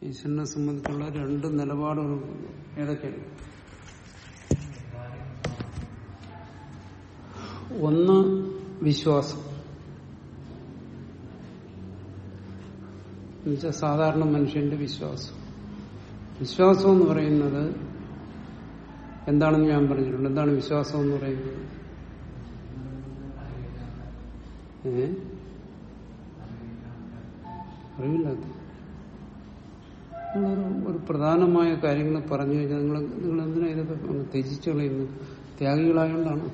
ഈശ്വരനെ സംബന്ധിച്ചുള്ള രണ്ട് നിലപാടുകൾ ഏതൊക്കെയാണ് ഒന്ന് വിശ്വാസം എന്നുവെച്ചാൽ സാധാരണ മനുഷ്യന്റെ വിശ്വാസം വിശ്വാസം എന്ന് പറയുന്നത് എന്താണെന്ന് ഞാൻ പറഞ്ഞിട്ടുണ്ട് എന്താണ് വിശ്വാസം എന്ന് പറയുന്നത് ഏ അറിവില്ലാത്ത നിങ്ങളൊരു ഒരു പ്രധാനമായ കാര്യങ്ങൾ പറഞ്ഞു കഴിഞ്ഞാൽ നിങ്ങൾ നിങ്ങൾ എന്തിനാ ഇതൊക്കെ അങ്ങ് ത്യജിച്ചു കളയുന്നത് ത്യാഗികളായോണ്ടാണ്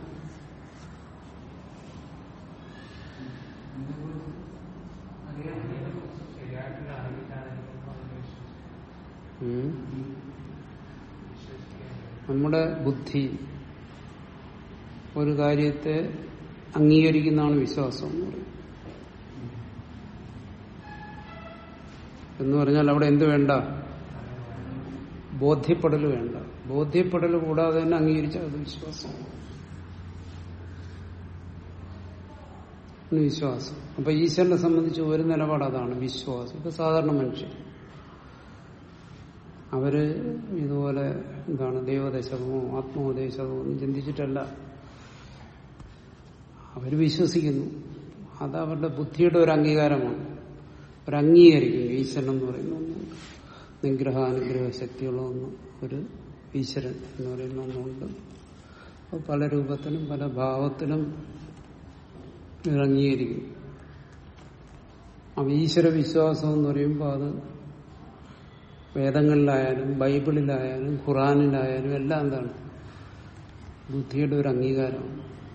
ഉം. നമ്മുടെ ബുദ്ധി ഒരു കാര്യത്തെ അംഗീകരിക്കുന്നതാണ് വിശ്വാസം എന്ന് പറയുന്നത് എന്ന് പറഞ്ഞാൽ അവിടെ എന്ത് വേണ്ട ബോധ്യപ്പെടൽ വേണ്ട ബോധ്യപ്പെടൽ കൂടാതെ തന്നെ അംഗീകരിച്ചാൽ അത് വിശ്വാസം ആണ് വിശ്വാസം അപ്പൊ ഈശ്വരനെ സംബന്ധിച്ച് ഒരു നിലപാട് അതാണ് വിശ്വാസം ഇപ്പൊ സാധാരണ മനുഷ്യൻ അവര് ഇതുപോലെ എന്താണ് ദൈവദശകമോ ആത്മോപദേശകമോ ഒന്നും ചിന്തിച്ചിട്ടല്ല അവര് വിശ്വസിക്കുന്നു അത് അവരുടെ ബുദ്ധിയുടെ ഒരു അംഗീകാരമാണ് ഒരു അംഗീകരിക്കും ഈശ്വരൻ എന്ന് പറയുന്ന ഒന്നുണ്ട് നിഗ്രഹാനുഗ്രഹ ശക്തിയുള്ള ഒന്ന് ഒരു ഈശ്വരൻ എന്ന് പറയുന്ന ഒന്നുണ്ട് അത് പല രൂപത്തിലും പല ഭാവത്തിലും ഇത് അംഗീകരിക്കും അപ്പൊ ഈശ്വര വിശ്വാസം എന്ന് പറയുമ്പോൾ അത് വേദങ്ങളിലായാലും ബൈബിളിലായാലും ഖുറാനിലായാലും എല്ലാം എന്താണ് ബുദ്ധിയുടെ ഒരു അംഗീകാരമാണ്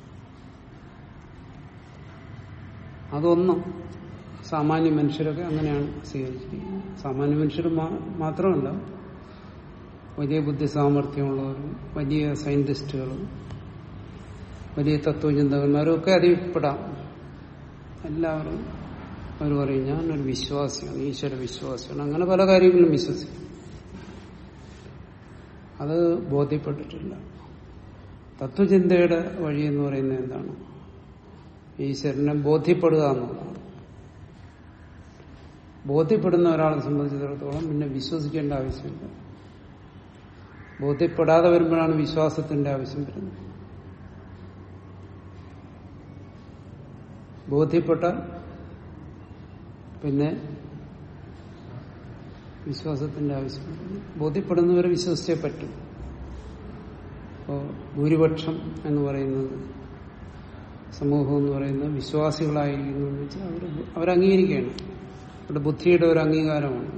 അതൊന്നും സാമാന്യ മനുഷ്യരൊക്കെ അങ്ങനെയാണ് സ്വീകരിച്ചിരിക്കുന്നത് സാമാന്യ മനുഷ്യർ മാത്രമല്ല വലിയ ബുദ്ധി സാമർഥ്യമുള്ളവരും വലിയ സയന്റിസ്റ്റുകളും വലിയ തത്വചിന്തകന്മാരും ഒക്കെ അതിൽപ്പെടാം എല്ലാവരും അവർ പറയും ഞാനൊരു വിശ്വാസിയാണ് ഈശ്വര വിശ്വാസിയാണ് അങ്ങനെ പല കാര്യങ്ങളും വിശ്വസിക്കും അത് ബോധ്യപ്പെട്ടിട്ടില്ല തത്വചിന്തയുടെ വഴി എന്ന് പറയുന്നത് എന്താണ് ഈശ്വരനെ ബോധ്യപ്പെടുക എന്നുള്ളതാണ് ബോധ്യപ്പെടുന്ന ഒരാളെ സംബന്ധിച്ചിടത്തോളം പിന്നെ വിശ്വസിക്കേണ്ട ആവശ്യമില്ല ബോധ്യപ്പെടാതെ വരുമ്പോഴാണ് വിശ്വാസത്തിന്റെ ആവശ്യം വരുന്നത് ബോധ്യപ്പെട്ട പിന്നെ വിശ്വാസത്തിന്റെ ആവശ്യം ബോധ്യപ്പെടുന്നവരെ വിശ്വസിച്ചേ പറ്റും അപ്പോ ഭൂരിപക്ഷം എന്ന് പറയുന്നത് സമൂഹം എന്ന് പറയുന്നത് വിശ്വാസികളായിരിക്കുന്നു എന്ന് വെച്ചാൽ അവർ അവരംഗീകരിക്കുകയാണ് അവരുടെ ബുദ്ധിയുടെ ഒരു അംഗീകാരമാണ്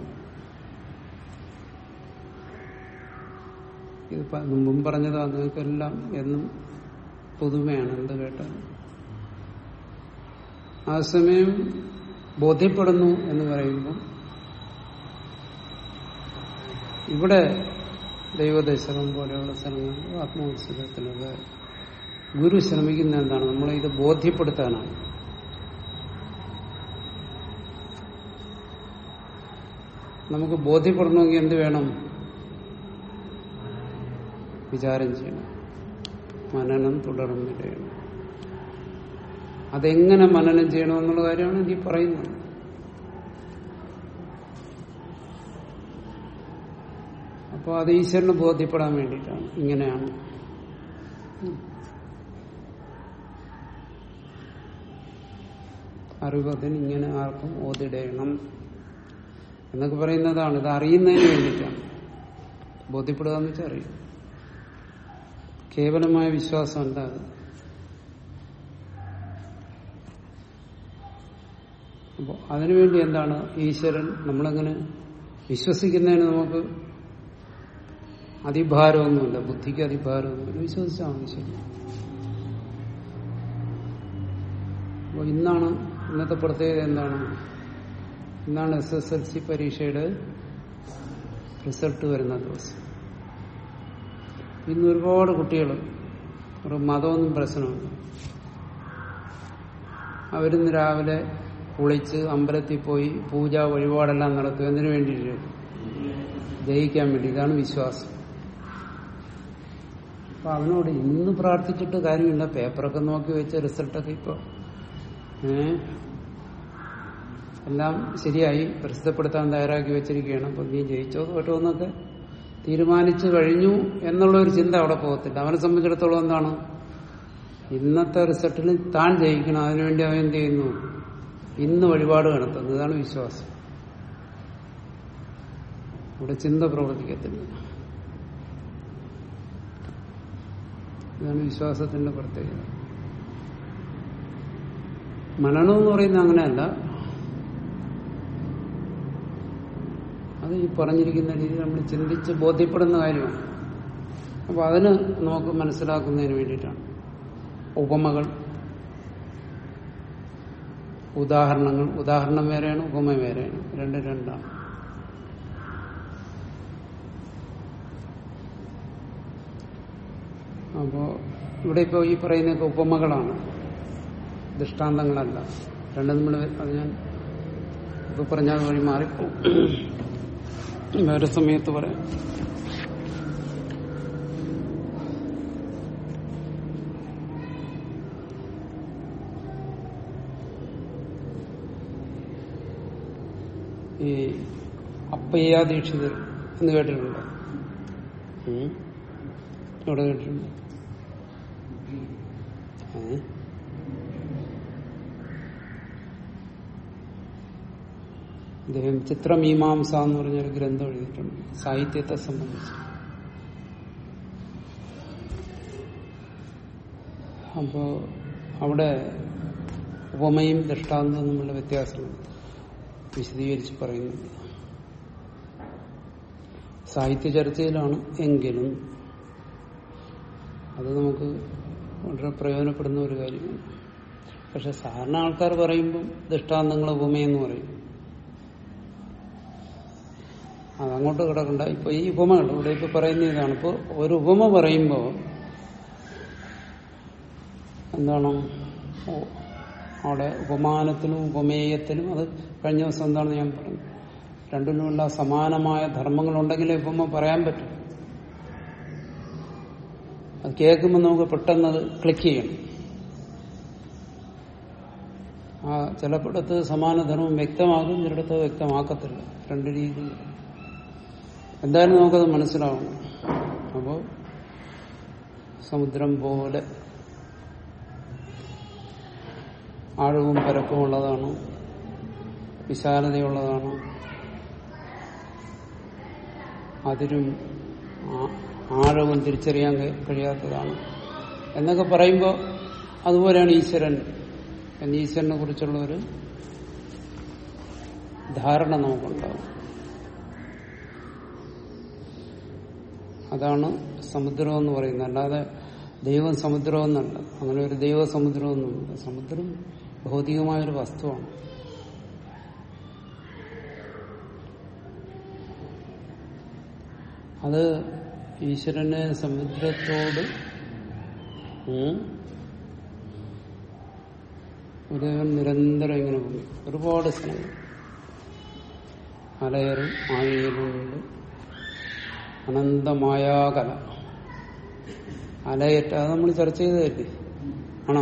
ഇത് മുമ്പും പറഞ്ഞതാ നിങ്ങൾക്കെല്ലാം എന്നും പുതുമയാണ് എന്ത് കേട്ടാലും ആ സമയം ബോധ്യപ്പെടുന്നു എന്ന് പറയുമ്പോൾ ഇവിടെ ദൈവദശകം പോലെയുള്ള സ്ഥലങ്ങളിൽ ആത്മോത്സവത്തിലൊക്കെ ഗുരു ശ്രമിക്കുന്ന എന്താണ് നമ്മളെ ഇത് ബോധ്യപ്പെടുത്താനാണ് നമുക്ക് ബോധ്യപ്പെടണമെങ്കിൽ എന്ത് വേണം വിചാരം ചെയ്യണം മനനം തുടർന്ന് ചെയ്യണം അതെങ്ങനെ മനനം ചെയ്യണമെന്നുള്ള കാര്യമാണ് നീ പറയുന്നത് അപ്പോൾ അത് ഈശ്വരന് ബോധ്യപ്പെടാൻ വേണ്ടിയിട്ടാണ് ഇങ്ങനെയാണ് അറിവതിന് ഇങ്ങനെ ആർക്കും ഓതിടയണം എന്നൊക്കെ പറയുന്നതാണ് ഇത് അറിയുന്നതിന് വേണ്ടിയിട്ടാണ് ബോധ്യപ്പെടുക എന്ന് വെച്ചാൽ അറിയും കേവലമായ വിശ്വാസം അല്ല അത് അപ്പോൾ അതിനുവേണ്ടി എന്താണ് ഈശ്വരൻ നമ്മളങ്ങനെ വിശ്വസിക്കുന്നതിന് നമുക്ക് അതിഭാരമൊന്നുമില്ല ബുദ്ധിക്ക് അതിഭാരമൊന്നുമില്ല വിശ്വസിച്ചാൽ മതി ശരി അപ്പോൾ ഇന്നാണ് ഇന്നത്തെ പ്രത്യേകത എന്താണ് ഇന്നാണ് എസ് എസ് എൽ സി പരീക്ഷയുടെ റിസൾട്ട് വരുന്ന ദിവസം ഇന്ന് ഒരുപാട് കുട്ടികൾ ഒരു മതമൊന്നും പ്രശ്നമുണ്ട് അവരിന്ന് രാവിലെ കുളിച്ച് അമ്പലത്തിൽ പോയി പൂജ വഴിപാടെല്ലാം നടത്തും എന്തിനു വേണ്ടിയിട്ട് ജയിക്കാൻ വേണ്ടി ഇതാണ് വിശ്വാസം അപ്പൊ അവനോട് ഇന്ന് പ്രാർത്ഥിച്ചിട്ട് കാര്യമില്ല പേപ്പറൊക്കെ നോക്കി വെച്ച റിസൾട്ടൊക്കെ ഇപ്പൊ ഏ എല്ലാം ശരിയായി പ്രസിദ്ധപ്പെടുത്താൻ തയ്യാറാക്കി വെച്ചിരിക്കുകയാണ് അപ്പൊ നീ ജയിച്ചോ തോറ്റോ എന്നൊക്കെ തീരുമാനിച്ചു കഴിഞ്ഞു എന്നുള്ള ഒരു ചിന്ത അവിടെ പോകത്തില്ല അവനെ സംബന്ധിച്ചിടത്തോളം എന്താണ് ഇന്നത്തെ റിസൾട്ടിൽ താൻ ജയിക്കണം അതിനുവേണ്ടി അവൻ എന്ത് ചെയ്യുന്നു ഇന്ന് വഴിപാട് നടത്തുന്നു ഇതാണ് വിശ്വാസം ഇവിടെ ചിന്ത പ്രവർത്തിക്കത്തില്ല ഇതാണ് വിശ്വാസത്തിന്റെ പ്രത്യേകത മനനം എന്ന് പറയുന്നത് അങ്ങനെയല്ല അത് ഈ പറഞ്ഞിരിക്കുന്ന രീതി നമ്മൾ ചിന്തിച്ച് ബോധ്യപ്പെടുന്ന കാര്യമാണ് അപ്പൊ അതിന് നമുക്ക് മനസ്സിലാക്കുന്നതിന് വേണ്ടിയിട്ടാണ് ഉപമകൾ ഉദാഹരണങ്ങൾ ഉദാഹരണം വേറെയാണ് ഉപമ വേറെയാണ് രണ്ട് രണ്ടാണ് അപ്പോ ഇവിടെ ഇപ്പോൾ ഈ പറയുന്നതൊക്കെ ഉപമകളാണ് ദൃഷ്ടാന്തങ്ങളല്ല രണ്ടും നമ്മൾ അത് ഞാൻ ഇപ്പൊ പറഞ്ഞാൽ വഴി മാറിപ്പോവും വേറെ സമയത്ത് പറയാം ഈ അപ്പയ്യ ദീക്ഷിതർ എന്ന് കേട്ടിട്ടുണ്ടോ ഉം? എവിടെ കേട്ടിട്ടുണ്ട് ഏ? അദ്ദേഹം ചിത്രമീമാംസ എന്ന് പറഞ്ഞൊരു ഗ്രന്ഥം എഴുതിയിട്ടുണ്ട് സാഹിത്യത്തെ സംബന്ധിച്ച് അപ്പോ അവിടെ ഉപമയും ദൃഷ്ടാന്തവും തമ്മിലുള്ള വ്യത്യാസമുണ്ട് വിശദീകരിച്ച് പറയുന്നത് സാഹിത്യ ചർച്ചയിലാണ് എങ്കിലും അത് നമുക്ക് വളരെ പ്രയോജനപ്പെടുന്ന ഒരു കാര്യമാണ് പക്ഷെ സാധാരണ ആൾക്കാർ പറയുമ്പം ദൃഷ്ടാന്തങ്ങൾ ഉപമയെന്ന് പറയും അതങ്ങോട്ട് കിടക്കണ്ട ഇപ്പൊ ഈ ഉപമകൾ ഇവിടെ ഇപ്പൊ പറയുന്ന ഇതാണ് ഇപ്പൊ ഒരു ഉപമ പറയുമ്പോ എന്താണ് ഓ, അവിടെ ഉപമാനത്തിനും ഉപമേയത്തിനും അത് കഴിഞ്ഞ ദിവസം എന്താണെന്ന് ഞാൻ പറഞ്ഞു രണ്ടിനുമുള്ള സമാനമായ ധർമ്മങ്ങളുണ്ടെങ്കിലേ ഉപമ പറയാൻ പറ്റും അത് കേൾക്കുമ്പോൾ നമുക്ക് പെട്ടെന്ന് അത് ക്ലിക്ക് ചെയ്യണം ആ ചിലയിടത്ത് സമാന ധർമ്മം വ്യക്തമാകും ചിലയിടത്ത് വ്യക്തമാക്കത്തില്ല രണ്ട് രീതിയിൽ എന്തായാലും നമുക്കത് മനസ്സിലാവണം അപ്പോ സമുദ്രം പോലെ ആഴവും പരപ്പും ഉള്ളതാണ് വിശാലതയുള്ളതാണ് അതിരും ആ- ആഴവും തിരിച്ചറിയാൻ കഴി- കഴിയാത്തതാണ് എന്നൊക്കെ പറയുമ്പോൾ അതുപോലെയാണ് ഈശ്വരൻ എന്ന് ഈശ്വരനെ കുറിച്ചുള്ള ഒരു ധാരണ നമുക്കുണ്ടാവും അതാണ് സമുദ്രം എന്ന് പറയുന്നത് അല്ലാതെ ദൈവം സമുദ്രം എന്നല്ല അങ്ങനെ ഒരു ദൈവ സമുദ്രം ഒന്നുമില്ല സമുദ്രം ഭൗതികമായൊരു വസ്തുവാണ് അത് ഈശ്വരനെ സമുദ്രത്തോട് ഉം, ഒരു നിരന്തരം ഇങ്ങനെ പോയി ഒരുപാട് സ്ഥലങ്ങൾ അലയറും ആഴിയിലുണ്ട് അനന്തമായാകല അലയറ്റ അത് നമ്മൾ ചർച്ച ചെയ്തതല്ലേ ആണോ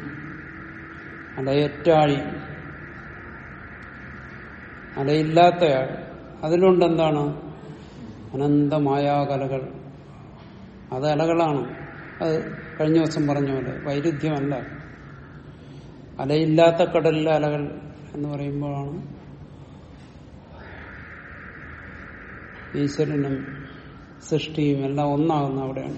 അലയറ്റാഴി അലയില്ലാത്തയാൾ അതിലുണ്ട് എന്താണ് അനന്തമായാകലകൾ അത് അലകളാണ് അത് കഴിഞ്ഞ ദിവസം പറഞ്ഞ പോലെ വൈരുദ്ധ്യമല്ല അലയില്ലാത്ത കടലിലെ അലകൾ എന്ന് പറയുമ്പോഴാണ് ഈശ്വരനും സൃഷ്ടിയും എല്ലാം ഒന്നാകുന്ന അവിടെയാണ്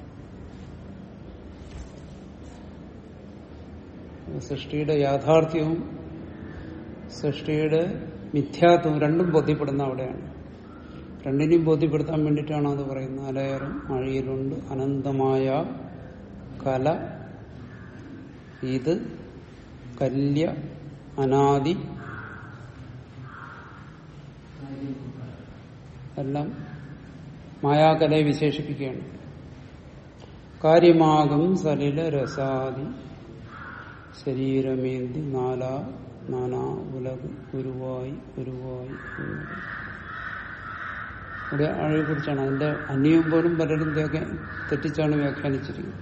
സൃഷ്ടിയുടെ യാഥാർത്ഥ്യവും സൃഷ്ടിയുടെ മിഥ്യാത്വവും രണ്ടും ബോധ്യപ്പെടുന്ന അവിടെയാണ് രണ്ടിനെയും ബോധ്യപ്പെടുത്താൻ വേണ്ടിയിട്ടാണ് അത് പറയുന്നത് അലയറും ആഴിയിലുണ്ട് അനന്തമായ കല ഇത് കല്യ അനാദി എല്ലാം മായാകലയെ വിശേഷിപ്പിക്കുകയാണ് കാര്യമാകും സലില രസാദി ശരീരമേന്തി നാലാ നാനാ ഉലക് ഗുരുവായി ഗുരുവായി എന്നത്. ഇവിടെ ആഴെ കുറിച്ചാണ് അതിന്റെ അന്യം പോലും പലരും തേക്കെ- തെറ്റിച്ചാണ് വ്യാഖ്യാനിച്ചിരിക്കുന്നത്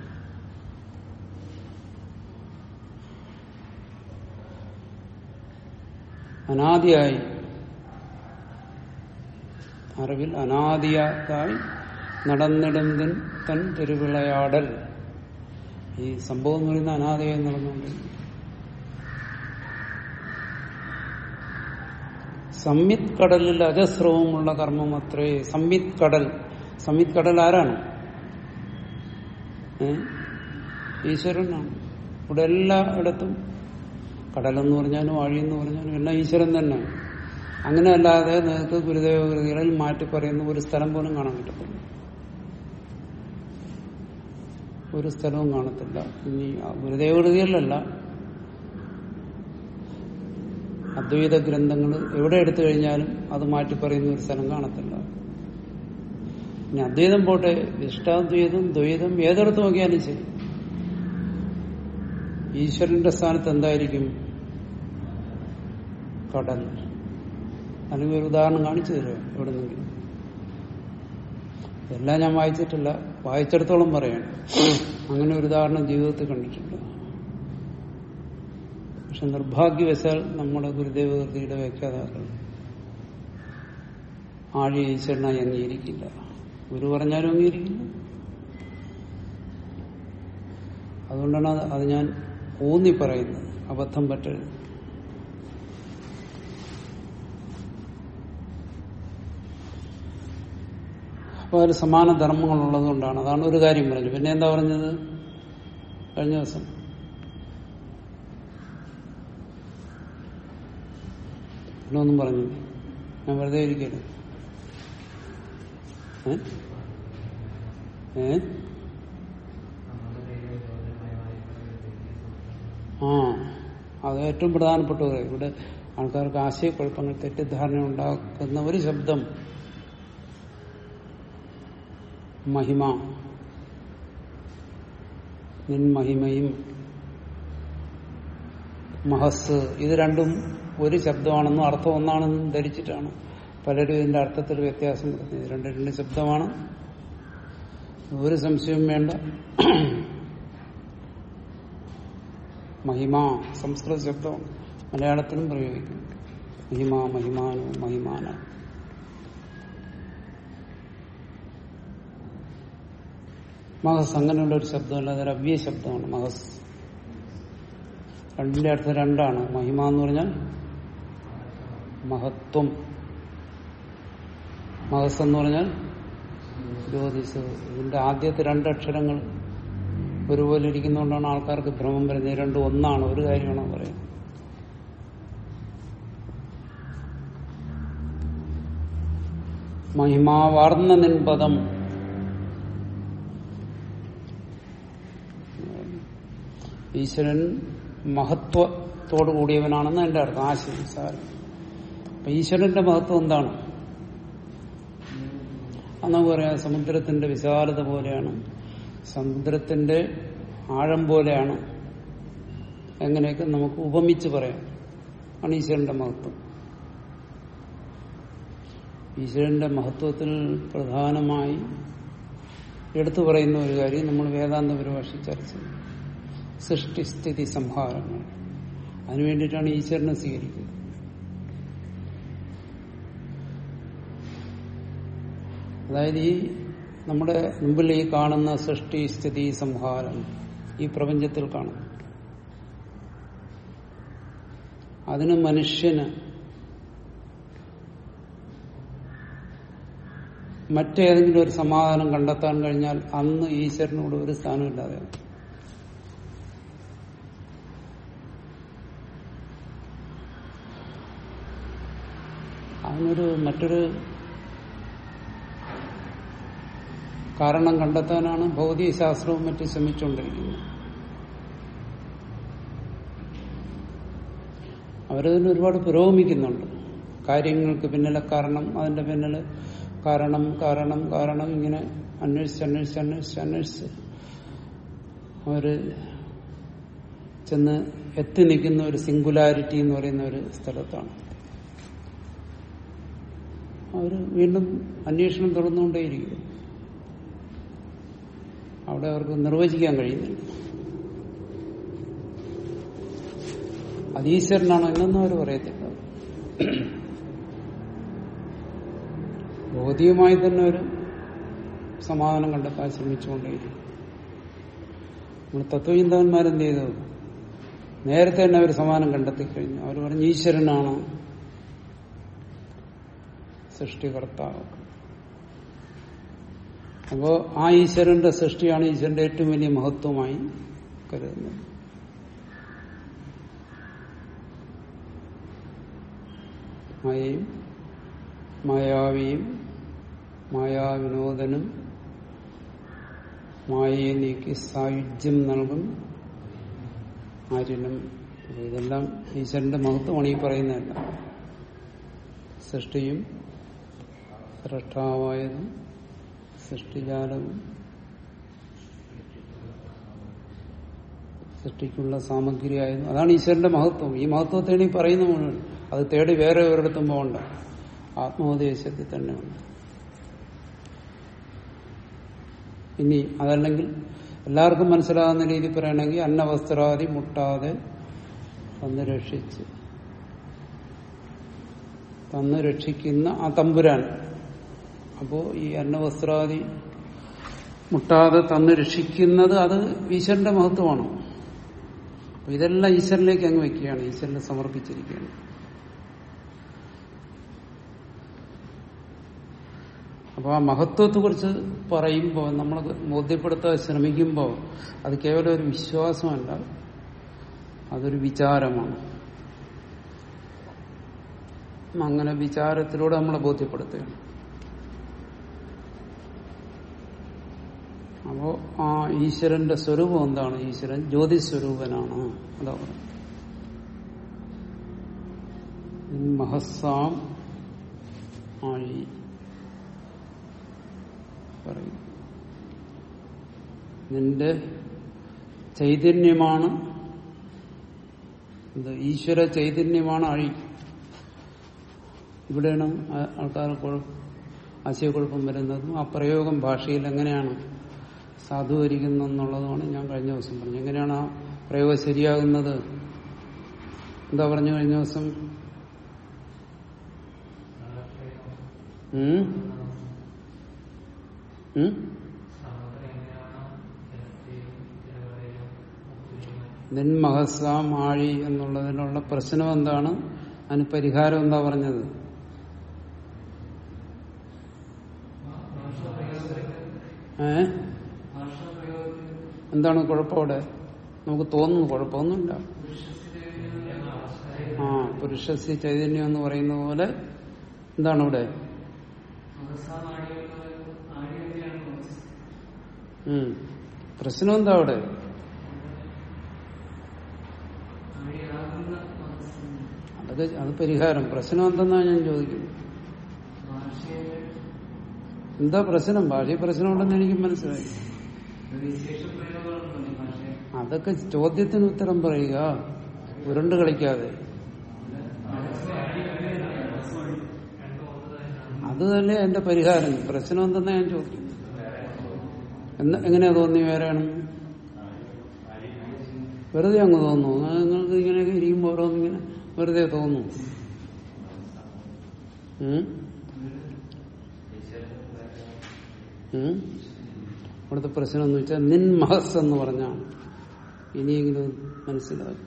അനാദിയായി അറിവിൽ അനാദിയായി നടന്നിടുന്നതിൻ തൻ തിരുവിളയാടൽ ഈ സംഭവം എന്ന് പറയുന്ന അനാദിയായി നടന്നുകൊണ്ട് സംവിത് കടലിൽ അജസ്രവമുള്ള കർമ്മം അത്രേ സംവിത് കടൽ സംവിത് കടൽ ആരാണ് ഏ? ഈശ്വരനാണ് ഇവിടെ എല്ലായിടത്തും കടലെന്ന് പറഞ്ഞാലും ആഴിയെന്ന് പറഞ്ഞാലും എല്ലാം ഈശ്വരൻ തന്നെ അങ്ങനെ അല്ലാതെ നിങ്ങൾക്ക് ഗുരുദേവ കൃതികളിൽ മാറ്റി പറയുന്ന ഒരു സ്ഥലം പോലും കാണാൻ പറ്റത്തില്ല ഒരു സ്ഥലവും കാണത്തില്ല ഇനി ആ ഗുരുദേവ കൃതികളിലല്ല അദ്വൈത ഗ്രന്ഥങ്ങൾ എവിടെ എടുത്തു കഴിഞ്ഞാലും അത് മാറ്റി പറയുന്ന ഒരു സ്ഥലം കാണത്തില്ല ഇനി അദ്വൈതം പോട്ടെ ഇഷ്ടാദ്വൈതം ദ്വൈതം ഏതെടുത്ത് നോക്കിയാലും ശരി ഈശ്വരന്റെ സ്ഥാനത്ത് എന്തായിരിക്കും കടൽ അല്ലെങ്കിൽ ഒരു ഉദാഹരണം കാണിച്ചു തരുമോ എവിടെ നിന്നെങ്കിലും എല്ലാം ഞാൻ വായിച്ചിട്ടില്ല വായിച്ചിടത്തോളം പറയാണ് അങ്ങനെ ഒരു ഉദാഹരണം ജീവിതത്തിൽ കണ്ടിട്ടുണ്ട് പക്ഷെ നിർഭാഗ്യവശാൽ നമ്മുടെ ഗുരുദേവ കൃതിയുടെ വ്യാഖ്യാതാക്കൾ ആഴി ഈശ്വരനായി അംഗീകരിക്കില്ല ഗുരു പറഞ്ഞാലും അംഗീകരിക്കില്ല അതുകൊണ്ടാണ് അത് അത് ഞാൻ ഊന്നി പറയുന്നത് അബദ്ധം പറ്റരുത് അപ്പൊ അതിൽ സമാന ധർമ്മങ്ങൾ ഉള്ളതുകൊണ്ടാണ് അതാണ് ഒരു കാര്യം പറഞ്ഞത് പിന്നെ എന്താ പറഞ്ഞത് കഴിഞ്ഞ ദിവസം പിന്നെ ഒന്നും പറഞ്ഞു ഞാൻ വെറുതെ ഇരിക്കരുത് ഏ ഏ ആ അത് ഏറ്റവും പ്രധാനപ്പെട്ട ഒരു കാര്യം. ഇവിടെ ആൾക്കാർക്ക് ആശയക്കുഴപ്പങ്ങൾ തെറ്റിദ്ധാരണ ഉണ്ടാക്കുന്ന ഒരു ശബ്ദം മഹിമ നിൻ മഹിമയും മഹസ് ഇത് രണ്ടും ഒരു ശബ്ദമാണെന്നും അർത്ഥം ഒന്നാണെന്നും ധരിച്ചിട്ടാണ് പലരും ഇതിന്റെ അർത്ഥത്തിൽ വ്യത്യാസം വരുന്നത് ഇത് രണ്ട് രണ്ട് ശബ്ദമാണ് ഒരു സംശയവും വേണ്ട മഹിമ സംസ്കൃത ശബ്ദമാണ് മലയാളത്തിലും പ്രയോഗിക്കും മഹിമ മഹിമാനോ മഹിമാന മഹസ് അങ്ങനെയുള്ള ഒരു ശബ്ദമല്ല അതൊരു അവ്യ ശബ്ദമാണ് മഹസ് രണ്ടിന്റെ അർത്ഥം രണ്ടാണ് മഹിമ എന്ന് പറഞ്ഞാൽ മഹത്വം മഹസ് എന്ന് പറഞ്ഞാൽ ജ്യോതിസ് ഇതിന്റെ ആദ്യത്തെ രണ്ടക്ഷരങ്ങൾ ഒരുപോലെ ഇരിക്കുന്നതുകൊണ്ടാണ് ആൾക്കാർക്ക് ഭ്രമം വരുന്നത് ഈ രണ്ടും ഒന്നാണ് ഒരു കാര്യമാണോ പറയുന്നത് മഹിമാവാർന്ന നിൻപദം ഈശ്വരൻ മഹത്വത്തോടു കൂടിയവനാണെന്ന് എന്റെ അർത്ഥം ആശയം സാരം അപ്പൊ ഈശ്വരന്റെ മഹത്വം എന്താണ് അന്ന് പറയാം സമുദ്രത്തിന്റെ വിശാലത പോലെയാണ് സമുദ്രത്തിന്റെ ആഴം പോലെയാണ് എങ്ങനെയൊക്കെ നമുക്ക് ഉപമിച്ച് പറയാം ആണ് ഈശ്വരന്റെ മഹത്വം ഈശ്വരന്റെ മഹത്വത്തിൽ പ്രധാനമായി എടുത്തു പറയുന്ന ഒരു കാര്യം നമ്മൾ വേദാന്ത പരിഭാഷ ചർച്ച ചെയ്യും സൃഷ്ടിസ്ഥിതി സംഹാരങ്ങൾ അതിനു വേണ്ടിയിട്ടാണ് ഈശ്വരനെ സ്വീകരിക്കുന്നത് അതായത് ഈ നമ്മുടെ മുമ്പിൽ ഈ കാണുന്ന സൃഷ്ടി സ്ഥിതി സംഹാരം ഈ പ്രപഞ്ചത്തിൽ കാണുന്നു അതിന് മനുഷ്യന് മറ്റേതെങ്കിലും ഒരു സമാധാനം കണ്ടെത്താൻ കഴിഞ്ഞാൽ അന്ന് ഈശ്വരനോട് ഒരു സ്ഥാനമില്ലാതെ അതിനൊരു മറ്റൊരു കാരണം കണ്ടെത്താനാണ് ഭൗതിക ശാസ്ത്രവും മറ്റും ശ്രമിച്ചുകൊണ്ടിരിക്കുന്നത് അവരതിന് ഒരുപാട് പുരോഗമിക്കുന്നുണ്ട് കാര്യങ്ങൾക്ക് പിന്നിലെ കാരണം അതിന്റെ പിന്നില് കാരണം കാരണം കാരണം ഇങ്ങനെ അന്വേഷിച്ച് അന്വേഷിച്ച് അന്വേഷിച്ച് അന്വേഷിച്ച് അവര് ചെന്ന് എത്തി നിൽക്കുന്ന ഒരു സിംഗുലാരിറ്റി എന്ന് പറയുന്ന ഒരു സ്ഥലത്താണ് അവർ വീണ്ടും അന്വേഷണം തുറന്നുകൊണ്ടേയിരിക്കും അവിടെ അവർക്ക് നിർവചിക്കാൻ കഴിയുന്നില്ല അത് ഈശ്വരനാണോ എന്നൊന്നും അവർ പറയത്തില്ല ഭൗതികമായി തന്നെ ഒരു സമാധാനം കണ്ടെത്താൻ ശ്രമിച്ചുകൊണ്ടേയിരിക്കും നമ്മൾ തത്വചിന്തകന്മാരെന്ത് ചെയ്തു നേരത്തെ തന്നെ അവർ സമാധാനം കണ്ടെത്തി കഴിഞ്ഞു അവർ പറഞ്ഞു ഈശ്വരനാണ് സൃഷ്ടികർത്താവ് അപ്പോ ആ ഈശ്വരന്റെ സൃഷ്ടിയാണ് ഈശ്വരന്റെ ഏറ്റവും വലിയ മഹത്വമായി കരുതുന്നത് മായയും മായാവിയും മായാവിനോദനും മായയെ നീക്കി സായുജ്യം നൽകും ആര്യനും അപ്പൊ ഇതെല്ലാം ഈശ്വരന്റെ മഹത്വമാണ് ഈ പറയുന്നതല്ല സൃഷ്ടിയും സൃഷ്ടാവായതും സൃഷ്ടിജാലവും സൃഷ്ടിക്കുള്ള സാമഗ്രിയായിരുന്നു അതാണ് ഈശ്വരന്റെ മഹത്വം ഈ മഹത്വത്തെയാണ് ഈ പറയുന്ന മുഴുവൻ അത് തേടി വേറെ ഒരിടത്തും പോകണ്ട ആത്മോപദേശത്തിൽ തന്നെയുണ്ട് ഇനി അതല്ലെങ്കിൽ എല്ലാവർക്കും മനസ്സിലാകുന്ന രീതി പറയുകയാണെങ്കിൽ അന്നവസ്ത്രാദി മുട്ടാതെ തന്ന് രക്ഷിച്ച് തന്ന് രക്ഷിക്കുന്ന ആ തമ്പുരാൻ അപ്പോ ഈ അന്നവസ്ത്രാദി മുട്ടാതെ തന്ന് രക്ഷിക്കുന്നത് അത് ഈശ്വരന്റെ മഹത്വമാണ് അപ്പൊ ഇതെല്ലാം ഈശ്വരനിലേക്ക് അങ്ങ് വെക്കുകയാണ് ഈശ്വരനെ സമർപ്പിച്ചിരിക്കുകയാണ് അപ്പൊ ആ മഹത്വത്തെ കുറിച്ച് പറയുമ്പോൾ നമ്മൾ ബോധ്യപ്പെടുത്താൻ ശ്രമിക്കുമ്പോൾ അത് കേവലം ഒരു വിശ്വാസമല്ല അതൊരു വിചാരമാണ് അങ്ങനെ വിചാരത്തിലൂടെ നമ്മളെ ബോധ്യപ്പെടുത്തുകയാണ് അപ്പോ ആ ഈശ്വരന്റെ സ്വരൂപം എന്താണ് ഈശ്വരൻ ജ്യോതിസ്വരൂപനാണ് അതാ പറയുന്നത് മഹസ്സാം ആഴി പറയും നിന്റെ ചൈതന്യമാണ് എന്ത് ഈശ്വര ചൈതന്യമാണ് അഴി ഇവിടെയാണ് ആൾക്കാർ ആശയക്കുഴപ്പം വരുന്നതും ആ പ്രയോഗം ഭാഷയിൽ എങ്ങനെയാണ് സാധൂകരിക്കുന്നെന്നുള്ളതാണ് ഞാൻ കഴിഞ്ഞ ദിവസം പറഞ്ഞു എങ്ങനെയാണ് ആ പ്രയോഗം ശരിയാകുന്നത് എന്താ പറഞ്ഞു കഴിഞ്ഞ ദിവസം ഉം ഉം? നിന്മഹസാം ആഴി എന്നുള്ളതിനുള്ള പ്രശ്നം എന്താണ് അതിന് പരിഹാരം എന്താ പറഞ്ഞത് ഏ എന്താണ് കുഴപ്പം അവിടെ നമുക്ക് തോന്നുന്നു കുഴപ്പമൊന്നുമില്ല ആ പുരുഷസ്യ ചൈതന്യം എന്ന് പറയുന്ന പോലെ എന്താണ് ഇവിടെ ഉം. പ്രശ്നം എന്താ അവിടെ അതൊക്കെ അത് പരിഹാരം പ്രശ്നം എന്തെന്നാ ഞാൻ ചോദിക്കുന്നത് എന്താ പ്രശ്നം ഭാഷയിൽ പ്രശ്നമുണ്ടെന്ന് എനിക്ക് മനസ്സിലായി അതൊക്കെ ചോദ്യത്തിന് ഉത്തരം പറയുക ഉരുണ്ട് കളിക്കാതെ അത് തന്നെ എന്റെ പരിഹാരം പ്രശ്നം എന്തെന്നാ ഞാൻ ചോദിക്കുന്നു എന്ന് എങ്ങനെയാ തോന്നി വേറെയാണ് വെറുതെ അങ്ങ് തോന്നുന്നു ആ, നിങ്ങൾക്ക് ഇങ്ങനെയൊക്കെ ഇരിക്കുമ്പോൾ ഓരോന്നിങ്ങനെ വെറുതെ തോന്നുന്നു ഉം? ഉം? ഇവിടുത്തെ പ്രശ്നം എന്ന് വെച്ചാൽ നിൻ മഹസ് എന്ന് പറഞ്ഞാണ് ഇനിയെങ്കിലും മനസ്സിലാകും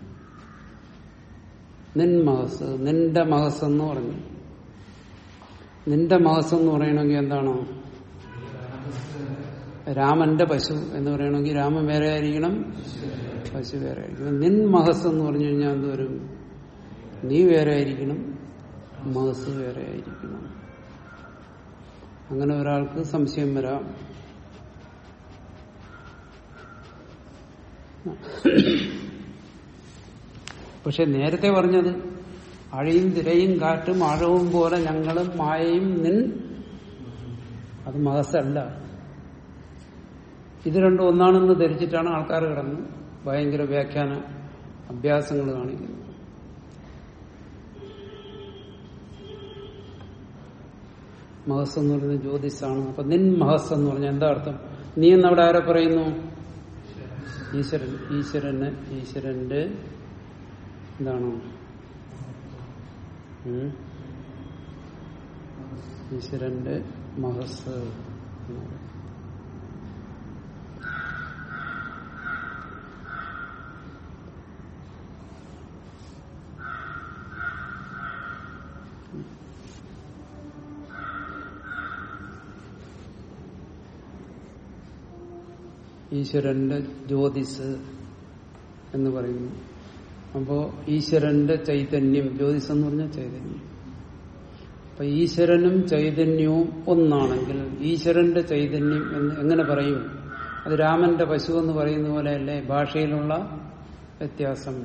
നിൻ മഹസ് നിന്റെ മഹസ് എന്ന് പറഞ്ഞു നിന്റെ മഹസ് എന്ന് പറയണമെങ്കിൽ എന്താണോ രാമന്റെ പശു എന്ന് പറയണമെങ്കിൽ രാമൻ വേറെ ആയിരിക്കണം പശു വേറെ ആയിരിക്കണം നിൻ മഹസ് എന്ന് പറഞ്ഞു കഴിഞ്ഞാൽ എന്തുവരും നീ വേറെ ആയിരിക്കണം മഹസ് വേറെ ആയിരിക്കണം അങ്ങനെ ഒരാൾക്ക് സംശയം വരാം പക്ഷെ നേരത്തെ പറഞ്ഞത് അഴയും തിരയും കാറ്റും ആഴവും പോലെ ഞങ്ങളും മായയും നിൻ അത് മഹസല്ല ഇത് രണ്ടും ഒന്നാണെന്ന് ധരിച്ചിട്ടാണ് ആൾക്കാർ കിടന്ന് ഭയങ്കര വ്യാഖ്യാന അഭ്യാസങ്ങൾ കാണിക്കുന്നത് മഹസ് എന്ന് പറയുന്നത് ജ്യോതിസാണ് അപ്പൊ നിൻ മഹസ് എന്ന് പറഞ്ഞാൽ എന്താ അർത്ഥം നീ എന്നവിടെ ആരെ പറയുന്നു ഈശ്വരൻ ഈശ്വരന് ഈശ്വരന്റെ എന്താണ് ഉം. ഈശ്വരന്റെ മഹസ് എന്ന് പറയും. ഈശ്വരന്റെ ജ്യോതിസ് എന്ന് പറയുന്നു അപ്പോ ഈശ്വരന്റെ ചൈതന്യം ജ്യോതിസ് എന്ന് പറഞ്ഞാൽ ചൈതന്യം അപ്പൊ ഈശ്വരനും ചൈതന്യവും ഒന്നാണെങ്കിൽ ഈശ്വരന്റെ ചൈതന്യം എന്ന് എങ്ങനെ പറയും അത് രാമന്റെ പശു എന്ന് പറയുന്ന പോലെയല്ലേ ഭാഷയിലുള്ള വ്യത്യാസം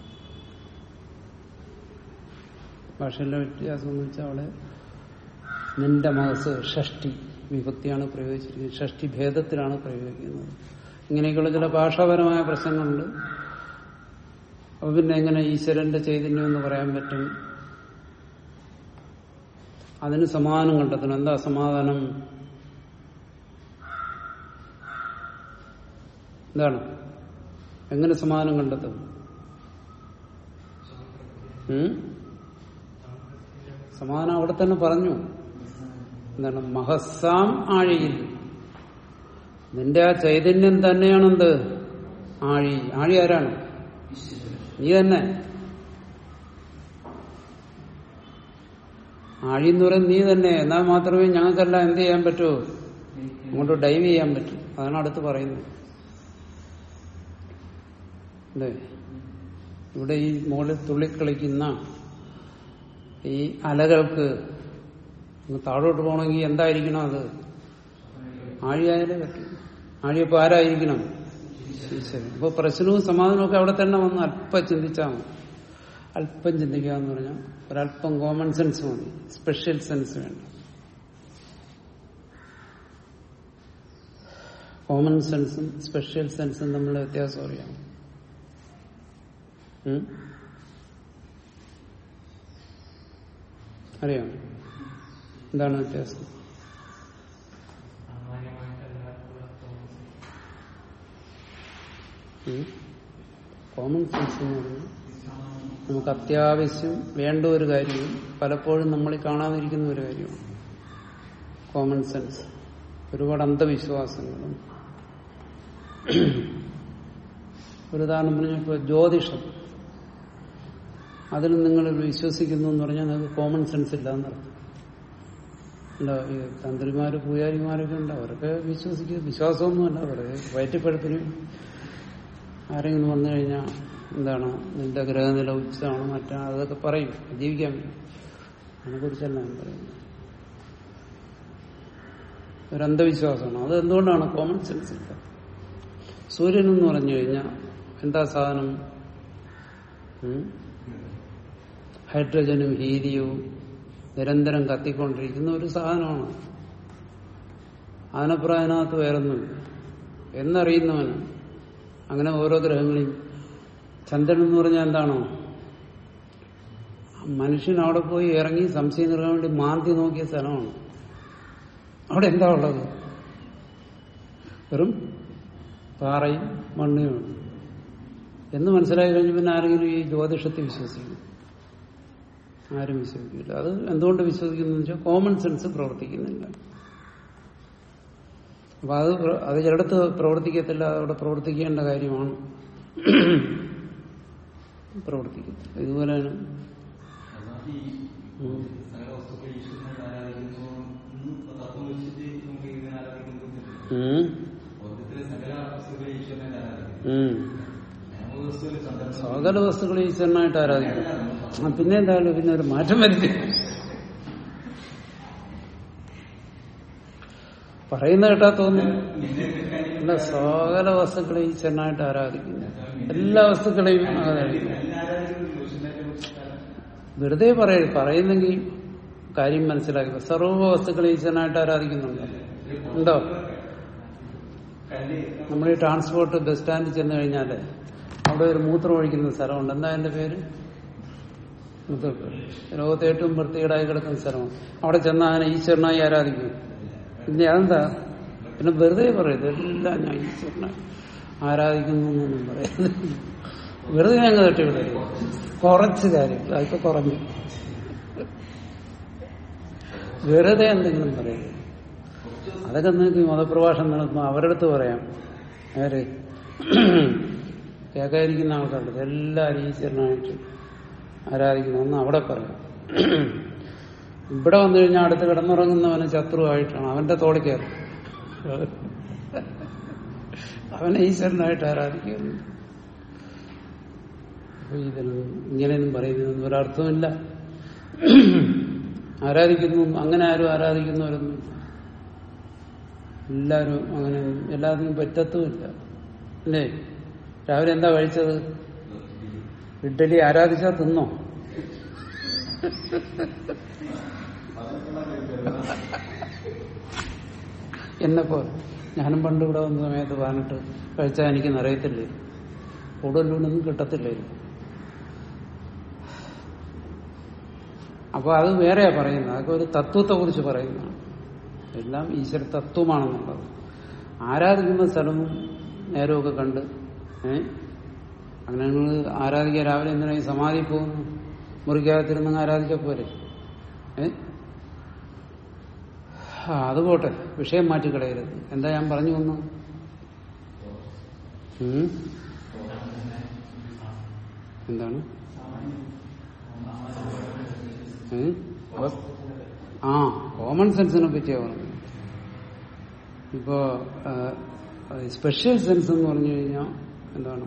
ഭാഷയിലെ വ്യത്യാസം എന്ന് വെച്ചാൽ അവിടെ നിന്റെ മനസ്സ് ഷഷ്ടി വിഭക്തിയാണ് പ്രയോഗിച്ചിരിക്കുന്നത് ഷഷ്ടി ഭേദത്തിലാണ് പ്രയോഗിക്കുന്നത് ഇങ്ങനെയൊക്കെയുള്ള ചില ഭാഷാപരമായ പ്രശ്നങ്ങളുണ്ട് അപ്പൊ പിന്നെ എങ്ങനെ ഈശ്വരന്റെ ചൈതന്യം എന്ന് പറയാൻ പറ്റും അതിന് സമാധാനം കണ്ടെത്തണം എന്താ സമാധാനം എന്താണ് എങ്ങനെ സമാധാനം കണ്ടെത്തും ഉം? സമാധാനം അവിടെ തന്നെ പറഞ്ഞു എന്താണ് മഹസ്സാം ആഴിയിൽ നിന്റെ ആ ചൈതന്യം തന്നെയാണെന്ത് ആഴി ആഴി ആരാണ് നീ തന്നെ ആഴി എന്ന് പറയുന്നത് നീ തന്നെ എന്നാൽ മാത്രമേ ഞങ്ങൾക്കെല്ലാം എന്ത് ചെയ്യാൻ പറ്റൂ അങ്ങോട്ട് ഡൈവ് ചെയ്യാൻ പറ്റൂ അതാണ് അടുത്ത് പറയുന്നത് അല്ലേ ഇവിടെ ഈ മുകളിൽ തുള്ളിക്കളിക്കുന്ന ഈ അലകൾക്ക് അങ്ങ് താഴോട്ട് പോകണമെങ്കിൽ എന്തായിരിക്കണം അത് ആഴിയായാലേ പറ്റും ആഴിയപ്പോ ആരായിരിക്കണം ഈശ്വരൻ അപ്പൊ പ്രശ്നവും സമാധാനവും ഒക്കെ അവിടെ തന്നെ വന്ന് അല്പം ചിന്തിച്ചാൽ മതി അല്പം ചിന്തിക്കുക എന്ന് പറഞ്ഞാൽ ഒരല്പം കോമൺ സെൻസ് മതി സ്പെഷ്യൽ സെൻസ് വേണ്ട കോമൺ സെൻസും സ്പെഷ്യൽ സെൻസും തമ്മിലുള്ള വ്യത്യാസം അറിയാം ഉം? അറിയാം എന്താണ് വ്യത്യാസം കോമൺ സെൻസ് എന്ന് പറഞ്ഞാൽ നമുക്ക് അത്യാവശ്യം വേണ്ട ഒരു കാര്യവും പലപ്പോഴും നമ്മൾ കാണാതിരിക്കുന്ന ഒരു കാര്യമാണ് കോമൺ സെൻസ് ഒരുപാട് അന്ധവിശ്വാസങ്ങളും ഒരു ഉദാഹരണം പറഞ്ഞപ്പോൾ ജ്യോതിഷം അതിൽ നിങ്ങൾ വിശ്വസിക്കുന്നു എന്ന് പറഞ്ഞാൽ നിങ്ങൾക്ക് കോമൺ സെൻസ് ഇല്ല എന്നർത്ഥം അല്ല ഈ തന്ത്രിമാര് പൂജാരിമാരൊക്കെ ഉണ്ട് അവരൊക്കെ വിശ്വസിക്കുക വിശ്വാസമൊന്നുമല്ല അവരെ വയറ്റിപ്പഴപ്പിനും ആരെങ്കിലും വന്നു കഴിഞ്ഞാൽ എന്താണ് നിന്റെ ഗ്രഹനില ഉച്ചമാണ് മറ്റാ അതൊക്കെ പറയും ജീവിക്കാൻ പറ്റും അതിനെക്കുറിച്ചല്ല ഞാൻ പറയുന്നത് ഒരു അന്ധവിശ്വാസമാണ് അത് എന്തുകൊണ്ടാണ് കോമൺ സെൻസ് ഇല്ല സൂര്യൻ എന്ന് പറഞ്ഞു കഴിഞ്ഞാൽ എന്താ സാധനം ഉം? ഹൈഡ്രജനും ഹീലിയവും നിരന്തരം കത്തിക്കൊണ്ടിരിക്കുന്ന ഒരു സാധനമാണ് അതിനപ്പുറം അതിനകത്ത് വേറൊന്നുമില്ല എന്നറിയുന്നവന് അങ്ങനെ ഓരോ ഗ്രഹങ്ങളെയും ചന്ദ്രൻ എന്ന് പറഞ്ഞാൽ എന്താണോ മനുഷ്യൻ അവിടെ പോയി ഇറങ്ങി സംശയം തീർക്കാൻ വേണ്ടി മാന്തി നോക്കിയ സ്ഥലമാണ് അവിടെ എന്താ ഉള്ളത് വെറും പാറയും മണ്ണുമാണ് എന്ന് മനസ്സിലായി കഴിഞ്ഞ് പിന്നെ ആരെങ്കിലും ഈ ജ്യോതിഷത്തെ വിശ്വസിക്കും ആരും വിശ്വസിക്കില്ല അത് എന്തുകൊണ്ട് വിശ്വസിക്കുന്നു വെച്ചാൽ കോമൺ സെൻസ് പ്രവർത്തിക്കുന്നില്ല അപ്പൊ അത് പ്ര- അത് ചിലടത്ത് പ്രവർത്തിക്കത്തില്ല അത് അവിടെ പ്രവർത്തിക്കേണ്ട കാര്യമാണ് പ്രവർത്തിക്കത്തില്ല ഇതുപോലെയാണ് ഉം. ഉം. ഉം. സകല വസ്തുക്കളെ ഈശ്വരനായിട്ട് ആരാധിക്കും ആ, പിന്നെ എന്തായാലും പിന്നെ ഒരു മാറ്റം വരുത്തി പറയുന്ന കേട്ടാ തോന്നുന്നു അല്ല സകല വസ്തുക്കളെ ഈശ്വരനായിട്ട് ആരാധിക്കുന്നു എല്ലാ വസ്തുക്കളെയും ആരാധിക്കുന്നു വെറുതെ പറയരുത് പറയുന്നെങ്കിൽ കാര്യം മനസ്സിലാക്കുക സർവ്വ വസ്തുക്കളെ ഈശ്വരനായിട്ട് ആരാധിക്കുന്നുണ്ടോ ഉണ്ടോ നമ്മൾ ഈ ട്രാൻസ്പോർട്ട് ബസ് സ്റ്റാൻഡിൽ ചെന്ന് കഴിഞ്ഞാല് അവിടെ ഒരു മൂത്രം ഒഴിക്കുന്ന സ്ഥലമുണ്ട് എന്താ എന്റെ പേര് മൂത്രപ്പുര. ലോകത്തെ ഏറ്റവും വൃത്തികേടായി കിടക്കുന്ന സ്ഥലമാണ് അവിടെ ചെന്ന് അതിനെ ഈശ്വരനായി ആരാധിക്കും പിന്നെ അതെന്താ പിന്നെ വെറുതെ പറയരുത് എല്ലാം ഞാൻ ഈശ്വരനായി ആരാധിക്കുന്നു എന്നൊന്നും പറയരുത് വെറുതെ ഞങ്ങൾ തട്ടിവിടരുത് കുറച്ച് കാര്യം അതിപ്പോ കുറഞ്ഞു വെറുതെ എന്തെങ്കിലും പറയും അതൊക്കെ നിങ്ങൾക്ക് മതപ്രഭാഷണം നടത്തുമ്പോൾ അവരുടെ അടുത്ത് പറയാം ആര് കേൾക്കാതിരിക്കുന്ന ആൾക്കാരുടെ എല്ലാവരും ഈശ്വരനായിട്ട് ആരാധിക്കണമെന്ന് അവിടെ പറയാം ഇവിടെ വന്നു കഴിഞ്ഞാൽ അടുത്ത് കിടന്നുറങ്ങുന്നവന് ശത്രുവായിട്ടാണ് അവന്റെ തോളി കയറും അവനെ ഈശ്വരനായിട്ട് ആരാധിക്കുന്നു അപ്പൊ ഇതിനൊന്നും ഇങ്ങനെയൊന്നും പറയുന്നതൊന്നും ഒരർത്ഥമില്ല ആരാധിക്കുന്നു അങ്ങനെ ആരും ആരാധിക്കുന്നവരൊന്നും എല്ലാവരും അങ്ങനെ എല്ലാത്തിനും പറ്റത്തുമില്ല അല്ലേ രാവിലെ എന്താ കഴിച്ചത് ഇഡ്ഡലി ആരാധിച്ചാ തിന്നോ എന്നെപ്പോ ഞാനും പണ്ട് ഇവിടെ വന്ന സമയത്ത് പറഞ്ഞിട്ട് കഴിച്ചാൽ എനിക്ക് നിറയത്തില്ലേ കൂടുതലൊന്നും കിട്ടത്തില്ലേ അപ്പൊ അത് വേറെയാ പറയുന്നത് അതൊക്കെ ഒരു തത്വത്തെ കുറിച്ച് പറയുന്നതാണ് എല്ലാം ഈശ്വര തത്വമാണെന്നുള്ളത് ആരാധിക്കുന്ന സ്ഥലവും നേരമൊക്കെ കണ്ട് ഏ അങ്ങനെ നിങ്ങൾ ആരാധിക്കാൻ രാവിലെ എന്തിനാ ഈ സമാധി പോകുന്നു മുറിക്കകത്തിരുന്ന് ആരാധിച്ച പോലെ ഏ ആ അത് പോട്ടെ വിഷയം മാറ്റിക്കളയരുത് എന്താ ഞാൻ പറഞ്ഞു വന്നു ഉം? എന്താണ് ഏ? അപ്പൊ- ആ കോമൺ സെൻസിനെ പറ്റിയാ പറഞ്ഞു ഇപ്പോ സ്പെഷ്യൽ സെൻസ് എന്ന് പറഞ്ഞു കഴിഞ്ഞാൽ എന്താണ്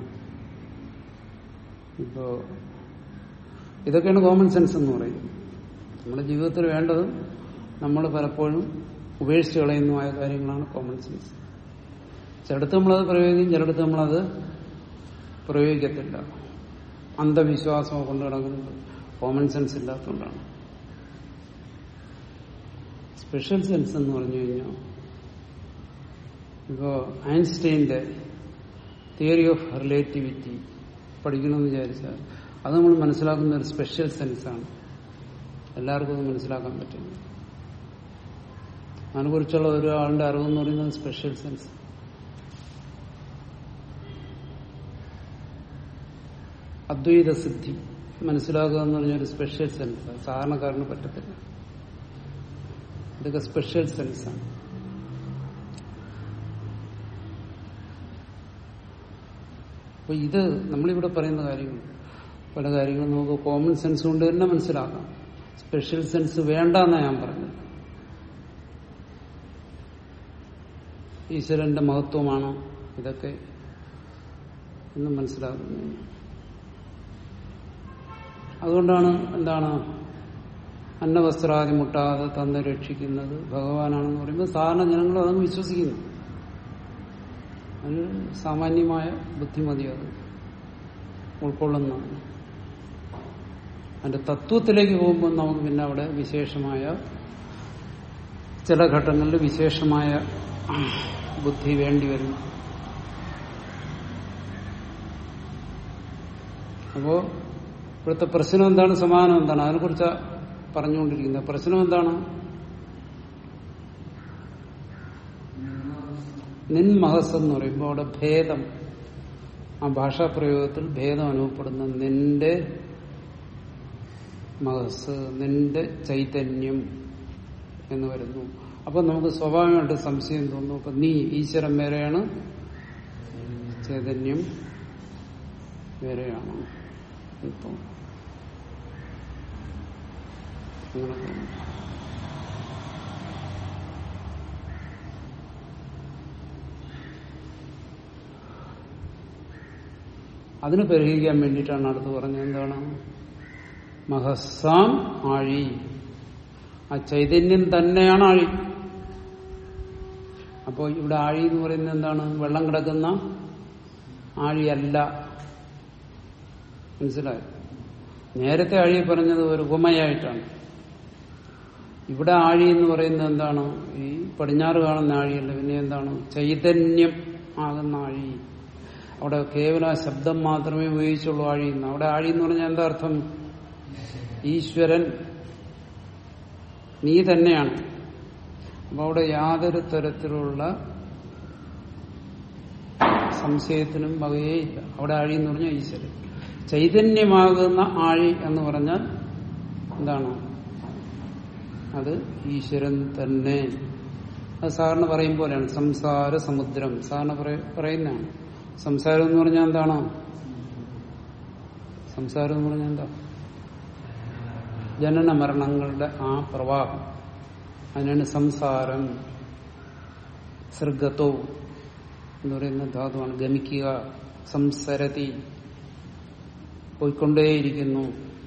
ഇപ്പോ ഇതൊക്കെയാണ് കോമൺ സെൻസ് എന്ന് പറയുന്നത് നമ്മുടെ ജീവിതത്തിൽ വേണ്ടതും നമ്മൾ പലപ്പോഴും ഉപേക്ഷിച്ച് കളയുന്നതുമായ കാര്യങ്ങളാണ് കോമൺ സെൻസ് ചിലടത്ത് നമ്മളത് പ്രയോഗിക്കും ചിലടത്ത് നമ്മളത് പ്രയോഗിക്കത്തില്ല അന്ധവിശ്വാസം കൊണ്ട് നടക്കുന്നത് കോമൺ സെൻസ് ഇല്ലാത്തതുകൊണ്ടാണ് സ്പെഷ്യൽ സെൻസ് എന്ന് പറഞ്ഞു കഴിഞ്ഞാൽ ഇപ്പോ ഐൻസ്റ്റൈന്റെ തിയറി ഓഫ് റിലേറ്റിവിറ്റി പഠിക്കണമെന്ന് വിചാരിച്ചാൽ അത് നമ്മൾ മനസ്സിലാക്കുന്ന ഒരു സ്പെഷ്യൽ സെൻസാണ് എല്ലാവർക്കും അത് മനസ്സിലാക്കാൻ പറ്റും അതിനെക്കുറിച്ചുള്ള ഒരാളുടെ അറിവെന്ന് പറയുന്നത് സ്പെഷ്യൽ സെൻസ് അദ്വൈത സിദ്ധി മനസ്സിലാക്കുക എന്ന് പറഞ്ഞൊരു സ്പെഷ്യൽ സെൻസ് സാധാരണക്കാരന് പറ്റത്തില്ല ഇതൊക്കെ സ്പെഷ്യൽ സെൻസാണ് അപ്പൊ ഇത് നമ്മളിവിടെ പറയുന്ന കാര്യങ്ങൾ പല കാര്യങ്ങളും നമുക്ക് കോമൺ സെൻസ് കൊണ്ട് തന്നെ മനസ്സിലാക്കാം സ്പെഷ്യൽ സെൻസ് വേണ്ടെന്നാ ഞാൻ പറഞ്ഞത് ഈശ്വരന്റെ മഹത്വമാണോ ഇതൊക്കെ എന്ന് മനസ്സിലാക്കുന്നത് അതുകൊണ്ടാണ് എന്താണ് അന്നവസ്ത്രാദി മുട്ടാതെ തന്നെ രക്ഷിക്കുന്നത് ഭഗവാനാണെന്ന് പറയുമ്പോൾ സാധാരണ ജനങ്ങൾ അതങ്ങ് വിശ്വസിക്കുന്നു അതിന് സാമാന്യമായ ബുദ്ധിമതി അത് ഉൾക്കൊള്ളുന്നതാണ് അതിന്റെ തത്വത്തിലേക്ക് പോകുമ്പോൾ നമുക്ക് പിന്നെ അവിടെ വിശേഷമായ ചില ഘട്ടങ്ങളിൽ വിശേഷമായ ബുദ്ധി വേണ്ടി വരും അപ്പോ ഇവിടുത്തെ പ്രശ്നം എന്താണ് സമാനം എന്താണ് അതിനെക്കുറിച്ച് പറഞ്ഞുകൊണ്ടിരിക്കുന്നത് പ്രശ്നം എന്താണ് നിൻമഹസ് എന്ന് പറയുമ്പോൾ അവിടെ ഭേദം ആ ഭാഷാപ്രയോഗത്തിൽ ഭേദം അനുഭവപ്പെടുന്ന നിന്റെ മഹസ് നിന്റെ ചൈതന്യം എന്ന് വരുന്നു അപ്പൊ നമുക്ക് സ്വാഭാവികമായിട്ട് സംശയം തോന്നും അപ്പൊ നീ ഈശ്വരൻ വേറെയാണ് ചൈതന്യം വേറെയാണ് ഇപ്പൊ അങ്ങനെ തോന്നും. അതിന് പരിഹരിക്കാൻ വേണ്ടിയിട്ടാണ് അടുത്ത് പറഞ്ഞത് എന്താണ് മഹസാം ആഴി ആ ചൈതന്യം തന്നെയാണ് ആഴി അപ്പോൾ ഇവിടെ ആഴി എന്ന് പറയുന്നത് എന്താണ് വെള്ളം കിടക്കുന്ന ആഴിയല്ല മനസ്സിലായി നേരത്തെ ആഴി പറഞ്ഞത് ഒരു ഉപമയായിട്ടാണ് ഇവിടെ ആഴി എന്ന് പറയുന്നത് എന്താണ് ഈ പടിഞ്ഞാറ് കാണുന്ന ആഴിയല്ല പിന്നെ എന്താണ് ചൈതന്യം ആകുന്ന ആഴി അവിടെ കേവല ശബ്ദം മാത്രമേ ഉപയോഗിച്ചുള്ളൂ ആഴി എന്ന് അവിടെ ആഴി എന്ന് പറഞ്ഞാൽ എന്താ അർത്ഥം ഈശ്വരൻ നീ തന്നെയാണ് അപ്പൊ അവിടെ യാതൊരു തരത്തിലുള്ള സംശയത്തിനും വകയേ ഇല്ല അവിടെ ആഴി എന്ന് പറഞ്ഞാൽ ഈശ്വരൻ ചൈതന്യമാകുന്ന ആഴി എന്ന് പറഞ്ഞാൽ എന്താണ് അത് ഈശ്വരൻ തന്നെ അത് സാറിന് പറയും പോലെയാണ് സംസാര സമുദ്രം സാറിന് പറയുന്നതാണ് സംസാരം എന്ന് പറഞ്ഞാൽ എന്താണ് സംസാരം എന്ന് പറഞ്ഞാൽ എന്താ ജനന മരണങ്ങളുടെ ആ പ്രവാഹം അതിനാണ് സംസാരം സൃഗത്തോ എന്ന് പറയുന്ന ധാതുവാണ് ഗമിക്കുക സംസരതി പോയിക്കൊണ്ടേയിരിക്കുന്നു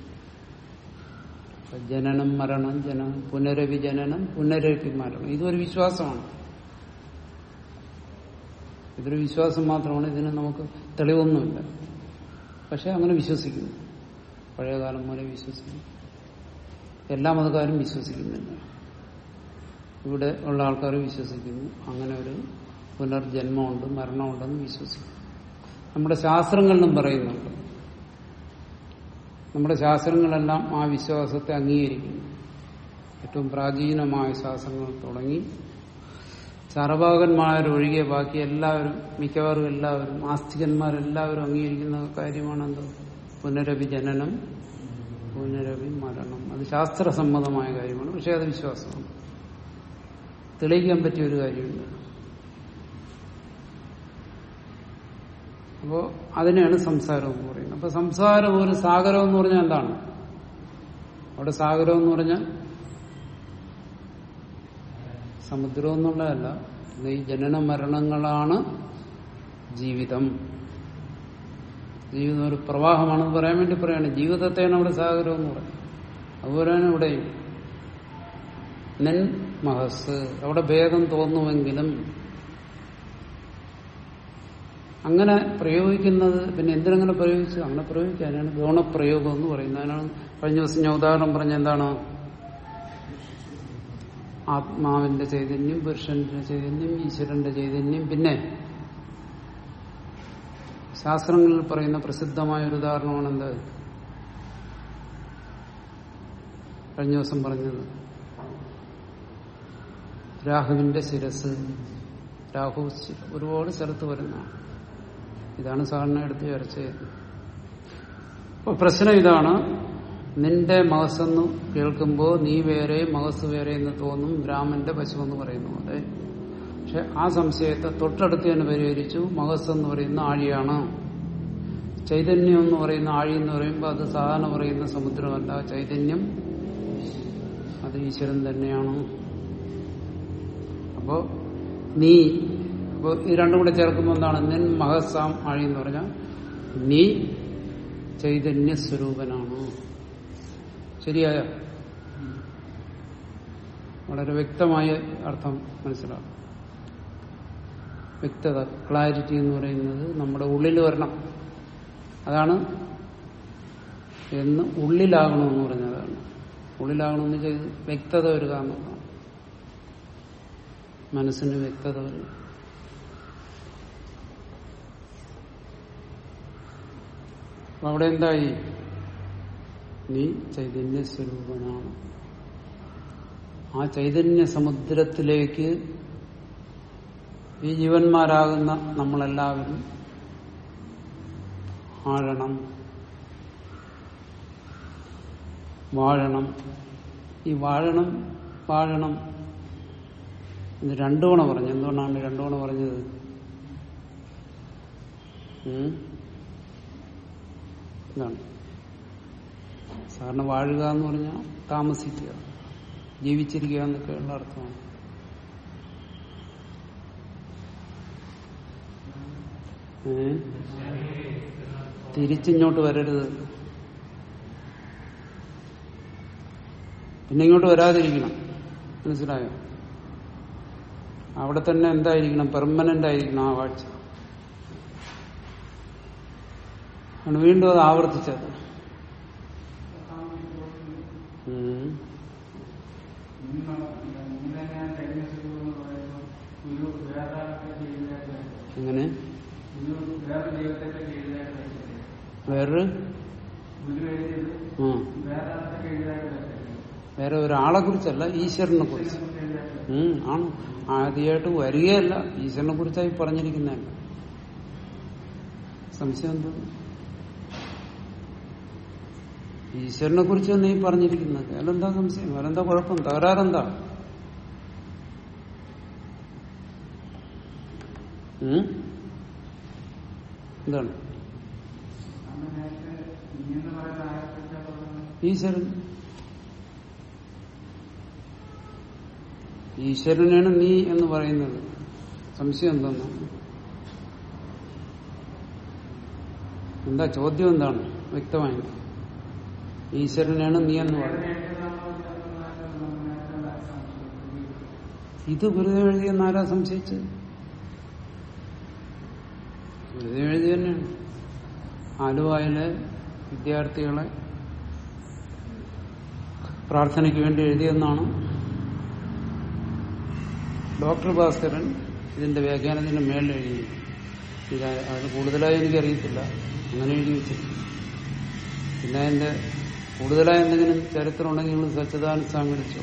ജനനം മരണം ജനം പുനരവി ജനനം പുനരവി മരണം ഇതൊരു വിശ്വാസമാണ് ഇതൊരു വിശ്വാസം മാത്രമാണ് ഇതിന് നമുക്ക് തെളിവൊന്നുമില്ല പക്ഷെ അങ്ങനെ വിശ്വസിക്കുന്നു പഴയകാലം പോലെ വിശ്വസിക്കുന്നു എല്ലാ മതക്കാരും വിശ്വസിക്കുന്നില്ല ഇവിടെ ഉള്ള ആൾക്കാർ വിശ്വസിക്കുന്നു അങ്ങനെ ഒരു പുനർജന്മമുണ്ട് മരണമുണ്ടെന്ന് വിശ്വസിക്കുന്നു നമ്മുടെ ശാസ്ത്രങ്ങളിലും പറയുന്നുണ്ട് നമ്മുടെ ശാസ്ത്രങ്ങളെല്ലാം ആ വിശ്വാസത്തെ അംഗീകരിക്കുന്നു ഏറ്റവും പ്രാചീനമായ ശാസ്ത്രങ്ങൾ തുടങ്ങി ചാർവാകന്മാരൊഴികെ ബാക്കി എല്ലാവരും മിക്കവാറും എല്ലാവരും ആസ്തികന്മാരെല്ലാവരും അംഗീകരിക്കുന്ന കാര്യമാണ് എന്ത് പുനരഭി ജനനം പുനരഭി മരണം അത് ശാസ്ത്രസമ്മതമായ കാര്യമാണ് പക്ഷെ അത് വിശ്വാസമാണ് തെളിയിക്കാൻ പറ്റിയ ഒരു കാര്യമില്ല അപ്പോ അതിനെയാണ് സംസാരം എന്ന് പറയുന്നത് അപ്പൊ സംസാരം ഒരു സാഗരം എന്ന് പറഞ്ഞാൽ എന്താണ് അവിടെ സാഗരം എന്ന് പറഞ്ഞാൽ സമുദ്രം എന്നുള്ളതല്ല ഈ ജനന മരണങ്ങളാണ് ജീവിതം ജീവിതം ഒരു പ്രവാഹമാണെന്ന് പറയാൻ വേണ്ടി പറയാണ് ജീവിതത്തെയാണ് അവിടെ സാഗരം എന്ന് പറയുന്നത് അതുപോലെയാണ് ഇവിടെയും നെൻ മഹസ് അവിടെ ഭേദം തോന്നുമെങ്കിലും അങ്ങനെ പ്രയോഗിക്കുന്നത് പിന്നെ എന്തിനങ്ങനെ പ്രയോഗിച്ചു അങ്ങനെ പ്രയോഗിക്കാനാണ് ഗുണപ്രയോഗം എന്ന് പറയുന്നത് അതിനാണ് കഴിഞ്ഞ ദിവസം ഞാൻ ഉദാഹരണം പറഞ്ഞ എന്താണ് ആത്മാവിന്റെ ചൈതന്യം പുരുഷന്റെ ചൈതന്യം ഈശ്വരന്റെ ചൈതന്യം പിന്നെ ശാസ്ത്രങ്ങളിൽ പറയുന്ന പ്രസിദ്ധമായ ഒരു ഉദാഹരണമാണ് എന്ത് കഴിഞ്ഞ ദിവസം പറഞ്ഞത് രാഹുവിന്റെ ശിരസ് രാഹു ഒരുപാട് സ്ഥലത്ത് വരുന്നതാണ് ഇതാണ് സാറിനെ എടുത്ത് ചർച്ച ചെയ്യുന്നത് അപ്പൊ പ്രശ്നം ഇതാണ് നിന്റെ മഹസെന്ന് കേൾക്കുമ്പോൾ നീ വേറെ മഹസ് വേറെ എന്ന് തോന്നും രാമന്റെ പശു എന്ന് പറയുന്നു അതെ പക്ഷെ ആ സംശയത്തെ തൊട്ടടുത്ത് തന്നെ പരിഹരിച്ചു മഹസ് എന്ന് പറയുന്ന ആഴിയാണ് ചൈതന്യം എന്ന് പറയുന്ന ആഴി എന്ന് പറയുമ്പോൾ അത് സാധാരണ പറയുന്ന സമുദ്രമല്ല ചൈതന്യം അത് ഈശ്വരൻ തന്നെയാണ് അപ്പോ നീ അപ്പോ ഇത് രണ്ടും കൂടെ ചേർക്കുമ്പോൾ എന്താണ് നിൻ മഹസാം ആഴി എന്ന് പറഞ്ഞാൽ നീ ചൈതന്യ സ്വരൂപനാണ് ശരിയായ വളരെ വ്യക്തമായ അർത്ഥം മനസ്സിലാവും വ്യക്തത ക്ലാരിറ്റി എന്ന് പറയുന്നത് നമ്മുടെ ഉള്ളിൽ വരണം അതാണ് എന്ന് ഉള്ളിലാകണമെന്ന് പറഞ്ഞതാണ് ഉള്ളിലാകണമെന്ന് ചെയ്ത് വ്യക്തത വരിക എന്നുള്ളതാണ് മനസ്സിന് വ്യക്തത വരിക അപ്പൊ അവിടെ എന്തായി നീ ചൈതന്യ സ്വരൂപനാണ് ആ ചൈതന്യ സമുദ്രത്തിലേക്ക് ഈ ജീവന്മാരാകുന്ന നമ്മളെല്ലാവരും ആഴണം വാഴണം ഈ വാഴണം വാഴണം ഇത് രണ്ടു തവണ പറഞ്ഞു എന്തുകൊണ്ടാണ് രണ്ടു തവണ പറഞ്ഞത് ഉം? ഇതാണ് സാറിന് വാഴുക എന്ന് പറഞ്ഞാൽ താമസിക്കുക ജീവിച്ചിരിക്കുക എന്നൊക്കെയുള്ള അർത്ഥമാണ് ഏ തിരിച്ചിങ്ങോട്ട് വരരുത് പിന്നെ ഇങ്ങോട്ട് വരാതിരിക്കണം മനസ്സിലായോ അവിടെ തന്നെ എന്തായിരിക്കണം പെർമനന്റ് ആയിരിക്കണം ആ വാഴ്ച ആണ് വീണ്ടും അത് ആവർത്തിച്ചത് ഉം. എങ്ങനെ വേറൊരു ആ വേറെ ഒരാളെ കുറിച്ചല്ല ഈശ്വരനെ കുറിച്ച് ഉം, ആണ് ആദ്യമായിട്ട് വരികയല്ല ഈശ്വരനെ കുറിച്ചായി പറഞ്ഞിരിക്കുന്നതല്ല സംശയം എന്തോ ഈശ്വരനെ കുറിച്ച് തന്നെ ഈ പറഞ്ഞിരിക്കുന്നത് അതിലെന്താ സംശയം അതിലെന്താ കുഴപ്പം തകരാറെന്താ ഉം? എന്താണ് ഈശ്വരൻ ഈശ്വരനാണ് നീ എന്ന് പറയുന്നത് സംശയം എന്താണ് എന്താ ചോദ്യം എന്താണ് വ്യക്തമായി ഈശ്വരനാണ് നീ എന്ന് പറയുന്നത് ഇത് വെറുതെ എഴുതിയെന്ന് ആരാ സംശയിച്ചത് വെറുതെ എഴുതി തന്നെയാണ് ആലുവായിലെ വിദ്യാർത്ഥികളെ പ്രാർത്ഥനയ്ക്ക് വേണ്ടി എഴുതിയെന്നാണ് ഡോക്ടർ ഭാസ്കരൻ ഇതിന്റെ വ്യാഖ്യാനത്തിന്റെ മേളിൽ എഴുതി ഇത് അത് കൂടുതലായി എനിക്കറിയത്തില്ല അങ്ങനെ എഴുതി വെച്ചിട്ട് പിന്നെ അതിന്റെ കൂടുതലായി എന്തെങ്കിലും ചരിത്രം ഉണ്ടെങ്കിൽ നിങ്ങൾ സച്ചിദാനന്ദ സ്വാമി വിളിച്ചോ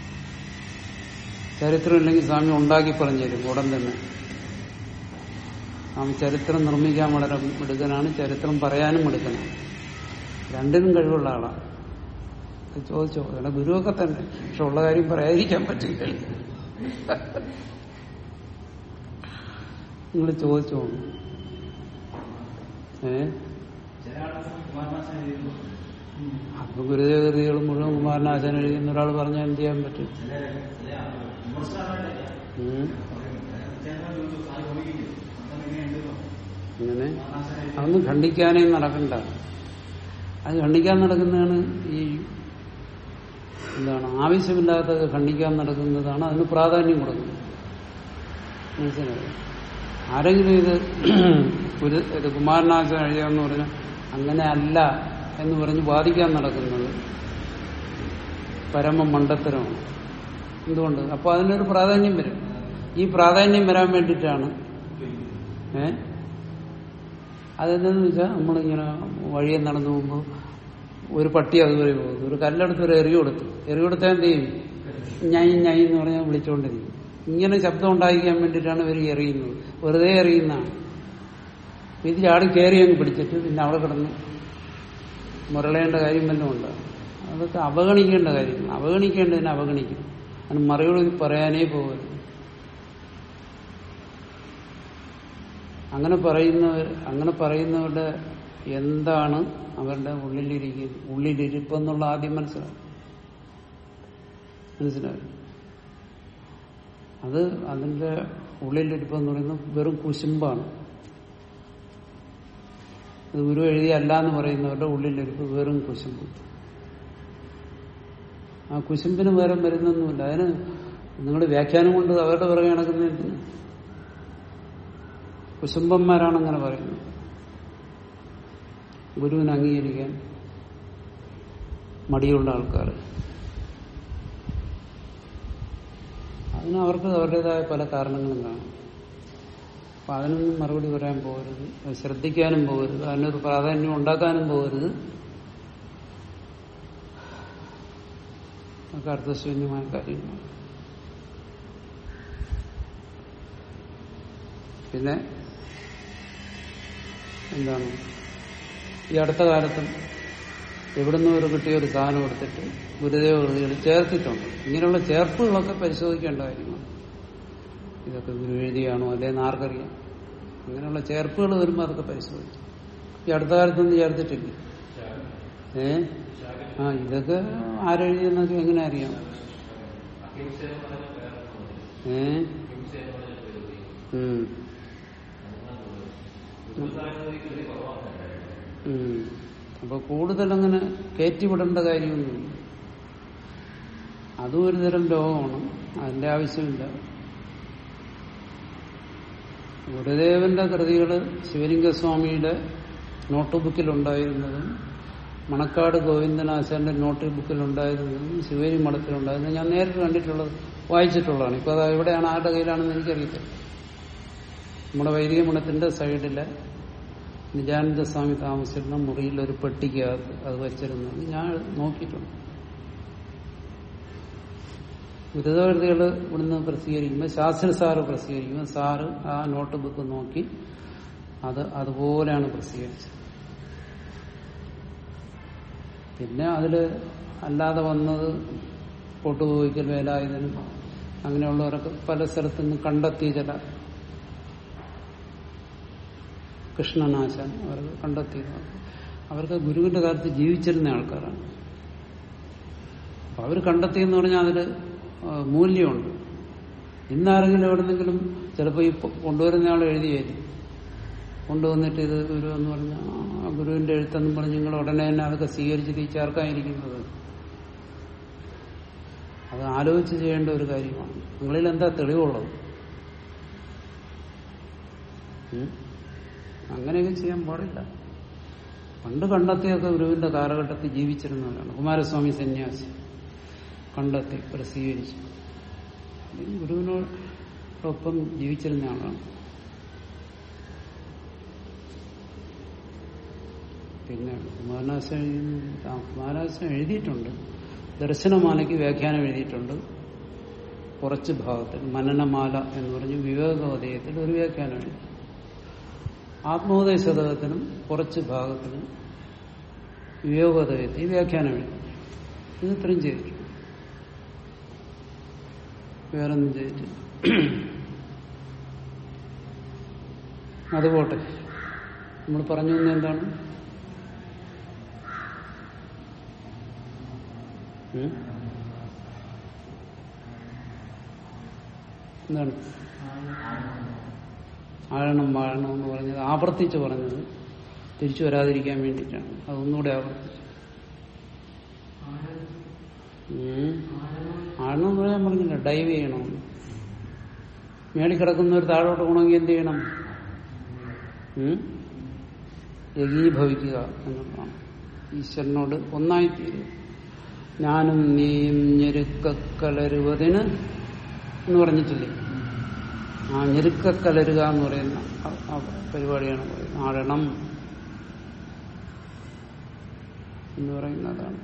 ചരിത്രം ഇല്ലെങ്കിൽ സ്വാമി ഉണ്ടാക്കി പറഞ്ഞു തരും ഉടൻ തന്നെ സ്വാമി ചരിത്രം നിർമ്മിക്കാൻ വളരെ മിടുക്കനാണ് ചരിത്രം പറയാനും മിടുക്കനാണ് രണ്ടിനും കഴിവുള്ള ആളാണ് ഇത് ചോദിച്ചോ ഇവിടെ ഗുരുവൊക്കെ തന്നെ പക്ഷെ ഉള്ള കാര്യം പറയാതിരിക്കാൻ പറ്റില്ല നിങ്ങൾ ചോദിച്ചോ ഏ അപ്പൊ ഗുരുദേവകൃതികൾ മുഴുവൻ കുമാരനാശാൻ എഴുതുന്ന ഒരാൾ പറഞ്ഞാൽ എന്ത് ചെയ്യാൻ പറ്റും ഉം. അങ്ങനെ അതൊന്നും ഖണ്ഡിക്കാനേ നടക്കണ്ട അത് ഖണ്ഡിക്കാൻ നടക്കുന്നതാണ് ഈ എന്താണ് ആവശ്യമില്ലാത്തത് ഖണ്ഡിക്കാൻ നടക്കുന്നതാണ് അതിന് പ്രാധാന്യം കൊടുക്കുന്നത് മനസ്സിലായോ ആരെങ്കിലും ഇത് ഒരു ഇത് കുമാരനാശം എഴുതിയെന്ന് പറഞ്ഞാൽ അങ്ങനെ അല്ല എന്ന് പറഞ്ഞ് വാദിക്കാൻ നടക്കുന്നത് പരമ മണ്ടത്തരമാണ് എന്തുകൊണ്ട് അപ്പൊ അതിനൊരു പ്രാധാന്യം വരും ഈ പ്രാധാന്യം വരാൻ വേണ്ടിയിട്ടാണ് ഏ അതെന്താന്ന് വെച്ചാൽ നമ്മളിങ്ങനെ വഴിയെ നടന്നു പോകുമ്പോൾ ഒരു പട്ടി അതുവരെ പോകുന്നു ഒരു കല്ലെടുത്ത് ഒരു എറി കൊടുത്തു എറി കൊടുത്താൽ എന്ത് ചെയ്യും ഞൈ ഞൈ എന്ന് പറഞ്ഞാൽ വിളിച്ചുകൊണ്ടിരിക്കും ഇങ്ങനെ ശബ്ദം ഉണ്ടാക്കിക്കാൻ വേണ്ടിയിട്ടാണ് ഇവർ എറിയുന്നത് വെറുതെ എറിയുന്നതാണ് ഇത് ചാടി കയറി അങ്ങ് പിടിച്ചിട്ട് പിന്നെ അവിടെ കിടന്ന് മുരളേണ്ട കാര്യം വല്ലതും ഉണ്ട് അതൊക്കെ അവഗണിക്കേണ്ട കാര്യങ്ങൾ അവഗണിക്കേണ്ടതിനെ അവഗണിക്കും അതിന് മറുപടി പറയാനേ പോകരുത് അങ്ങനെ പറയുന്നവർ അങ്ങനെ പറയുന്നവരുടെ എന്താണ് അവരുടെ ഉള്ളിലിരിക്കുന്നത് ഉള്ളിലിരിപ്പെന്നുള്ള ആദ്യം മനസ്സിലാവും മനസ്സിലായി അത് അതിന്റെ ഉള്ളിലിരിപ്പെന്ന് പറയുന്നത് വെറും കുശുമ്പാണ് ഇത് ഗുരു എഴുതിയല്ല എന്ന് പറയുന്നവരുടെ ഉള്ളിലിരിപ്പ് വെറും കുശുമ്പ് ആ കുശുമ്പിന് വേറെ മരുന്നൊന്നുമില്ല അതിന് നിങ്ങൾ വ്യാഖ്യാനം കൊണ്ട് അവരുടെ പിറകെ നടക്കുന്നതിന് കുശുംബന്മാരാണ് അങ്ങനെ പറയുന്നത് ഗുരുവിനെ അംഗീകരിക്കാൻ മടിയുള്ള ആൾക്കാർ അതിന് അവർക്ക് അവരുടേതായ പല കാരണങ്ങളും കാണും അപ്പൊ അതിനൊന്നും മറുപടി പറയാൻ പോകരുത് അത് ശ്രദ്ധിക്കാനും പോകരുത് അതിനൊരു പ്രാധാന്യം ഉണ്ടാക്കാനും പോകരുത് അതൊക്കെ അർത്ഥശൂന്യമായ കാര്യമാണ് പിന്നെ എന്താണ് ഈ അടുത്ത കാലത്തും എവിടുന്ന് ഒരു കിട്ടിയ ഒരു സാധനം എടുത്തിട്ട് ഗുരുദേവ കൃതികൾ ചേർത്തിട്ടുണ്ട് ഇങ്ങനെയുള്ള ചേർപ്പുകളൊക്കെ പരിശോധിക്കേണ്ട കാര്യമാണ് ഇതൊക്കെ ഗുരു എഴുതിയാണോ അല്ലേന്ന് ആർക്കറിയാം ഇങ്ങനെയുള്ള ചേർപ്പുകൾ വരുമ്പോൾ അതൊക്കെ പരിശോധിക്കും ഈ അടുത്ത കാലത്തൊന്നും ചേർത്തിട്ടില്ല ഏ ആ ഇതൊക്കെ ആരെഴുതിയെന്നൊക്കെ എങ്ങനെ അറിയാം ഏ ഉം ഉം. അപ്പൊ കൂടുതൽ അങ്ങനെ കയറ്റിവിടേണ്ട കാര്യമൊന്നുമില്ല അതും ഒരു തരം രോഗമാണ് അതിന്റെ ആവശ്യമില്ല ഗുരുദേവന്റെ കൃതികള് ശിവലിംഗസ്വാമിയുടെ നോട്ട് ബുക്കിലുണ്ടായിരുന്നതും മണക്കാട് ഗോവിന്ദനാശാന്റെ നോട്ട് ബുക്കിലുണ്ടായിരുന്നതും ശിവേരി മഠത്തിലുണ്ടായിരുന്നതും ഞാൻ നേരിട്ട് കണ്ടിട്ടുള്ളത് വായിച്ചിട്ടുള്ളതാണ് ഇപ്പൊ അത് എവിടെയാണ് ആരുടെ കയ്യിലാണെന്ന് എനിക്കറിയത്തില്ല നമ്മുടെ വൈദിക മഠത്തിന്റെ സൈഡിലെ നിജാനന്ദ സ്വാമി താമസിച്ചിരുന്ന മുറിയിൽ ഒരു പെട്ടിക്കകത്ത് അത് വെച്ചിരുന്നത് ഞാൻ നോക്കിയിട്ടുണ്ട് ഗുരുതകൃതികൾ ഇവിടുന്ന് പ്രസിദ്ധീകരിക്കുമ്പോൾ ശാസ്ത്രി സാറ് പ്രസിദ്ധീകരിക്കുമ്പോൾ സാറ് ആ നോട്ട് ബുക്ക് നോക്കി അത് അതുപോലെയാണ് പ്രസിദ്ധീകരിച്ചത് പിന്നെ അതില് അല്ലാതെ വന്നത് കൊട്ടുപോയിക്കൽ വേലായുധനും അങ്ങനെയുള്ളവരൊക്കെ പല സ്ഥലത്തു നിന്ന് കണ്ടെത്തിയ ചില കൃഷ്ണനാശാൻ അവർക്ക് കണ്ടെത്തിയതാണ് അവർക്ക് ഗുരുവിന്റെ കാലത്ത് ജീവിച്ചിരുന്ന ആൾക്കാരാണ് അപ്പൊ അവർ കണ്ടെത്തിയെന്ന് പറഞ്ഞാൽ അതിൽ മൂല്യമുണ്ട് ഇന്നാരെങ്കിലും എവിടെന്നെങ്കിലും ചിലപ്പോൾ ഈ കൊണ്ടുവരുന്ന ആൾ എഴുതിയായിരിക്കും കൊണ്ടുവന്നിട്ട് ഇത് ഗുരു എന്ന് പറഞ്ഞാൽ ആ ഗുരുവിന്റെ എഴുത്തെന്നും പറഞ്ഞ് നിങ്ങൾ ഉടനെ തന്നെ അതൊക്കെ സ്വീകരിച്ച് തീച്ചാർക്കായിരിക്കുന്നത് അത് ആലോചിച്ച് ചെയ്യേണ്ട ഒരു കാര്യമാണ് നിങ്ങളിൽ എന്താ തെളിവുള്ളത് ഉം? അങ്ങനെയൊക്കെ ചെയ്യാൻ പാടില്ല പണ്ട് കണ്ടെത്തിയൊക്കെ ഗുരുവിന്റെ കാലഘട്ടത്തിൽ ജീവിച്ചിരുന്നവരാണ് കുമാരസ്വാമി സന്യാസി കണ്ടെത്തി പ്രസിദ്ധീകരിച്ചു അല്ലെങ്കിൽ ഗുരുവിനോടൊപ്പം ജീവിച്ചിരുന്ന ആളാണ് പിന്നെ കുമാരനാശം എഴുതി ആ, കുമാരനാശം എഴുതിയിട്ടുണ്ട് ദർശനമാലയ്ക്ക് വ്യാഖ്യാനം എഴുതിയിട്ടുണ്ട് കുറച്ച് ഭാഗത്തിൽ മനനമാല എന്ന് പറഞ്ഞ് വിവേകോദയത്തിൽ ഒരു വ്യാഖ്യാനം എഴുതി ആത്മോദയശതകത്തിനും കുറച്ച് ഭാഗത്തിനും വിവേകോദയത്തിൽ വ്യാഖ്യാനം എഴുതി ഇത് ഇത്രയും ചെയ്തിട്ടുണ്ട് വേറൊന്നും ചെയ്തിട്ടില്ല അതുപോട്ടെ നമ്മൾ പറഞ്ഞു വന്ന എന്താണ് ഉം? എന്താണ് ആഴണം വാഴണം എന്ന് പറഞ്ഞത് ആവർത്തിച്ച് പറഞ്ഞത് തിരിച്ചു വരാതിരിക്കാൻ വേണ്ടിയിട്ടാണ് അതൊന്നുകൂടെ ആവർത്തിച്ചു ഉം. ആഴണം എന്ന് പറയാൻ പറഞ്ഞില്ല ഡൈവ് ചെയ്യണമെന്ന് മേളിൽ കിടക്കുന്നവർ താഴോട്ട് പോകണമെങ്കിൽ എന്ത് ചെയ്യണം ഉം? ഏകീഭവിക്കുക എന്നുള്ളതാണ് ഈശ്വരനോട് ഒന്നായിത്തീരുക ഞാനും നീയും ഞെരുക്കക്കലരുവതിന് എന്ന് പറഞ്ഞിട്ടില്ലേ ആ ഞെരുക്കക്കലരുക എന്ന് പറയുന്ന ആ- ആ പരിപാടിയാണ് പറയുന്നത് ആഴണം എന്ന് പറയുന്നതാണ്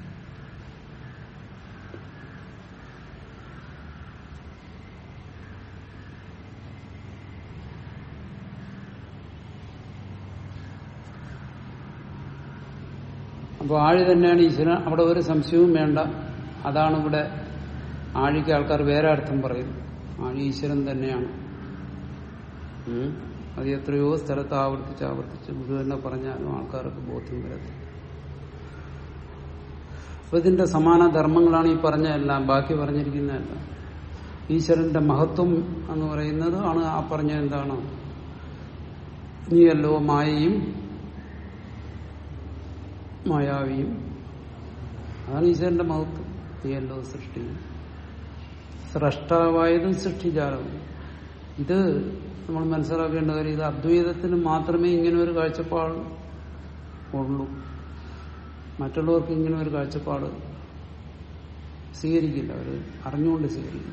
അപ്പോൾ ആഴി തന്നെയാണ് ഈശ്വരൻ അവിടെ ഒരു സംശയവും വേണ്ട അതാണ് ഇവിടെ ആഴിക്ക് ആൾക്കാർ വേറെ അർത്ഥം പറയുന്നു ആഴി ഈശ്വരൻ തന്നെയാണ് ഉം. അത് എത്രയോ സ്ഥലത്ത് ആവർത്തിച്ച് ആവർത്തിച്ച് ഗുരു തന്നെ പറഞ്ഞാലും ആൾക്കാർക്ക് ബോധ്യം വരത്തില്ല അപ്പൊ ഇതിന്റെ സമാന ധർമ്മങ്ങളാണ് ഈ പറഞ്ഞതെല്ലാം ബാക്കി പറഞ്ഞിരിക്കുന്നതെല്ലാം ഈശ്വരന്റെ മഹത്വം എന്ന് പറയുന്നത് ആണ് ആ പറഞ്ഞ എന്താണ് നീയല്ലോ മായയും മായാവിയും അതാണ് ഈശ്വരന്റെ മഹത്വം നീയല്ലോ സൃഷ്ടി സ്രഷ്ടാവായതും സൃഷ്ടിജാലവും ഇത് നമ്മൾ മനസ്സിലാക്കേണ്ട കാര്യം ഇത് അദ്വൈതത്തിന് മാത്രമേ ഇങ്ങനെ ഒരു കാഴ്ചപ്പാട് ഉള്ളൂ മറ്റുള്ളവർക്ക് ഇങ്ങനെ ഒരു കാഴ്ചപ്പാട് സ്വീകരിക്കില്ല അവർ അറിഞ്ഞുകൊണ്ട് സ്വീകരിക്കില്ല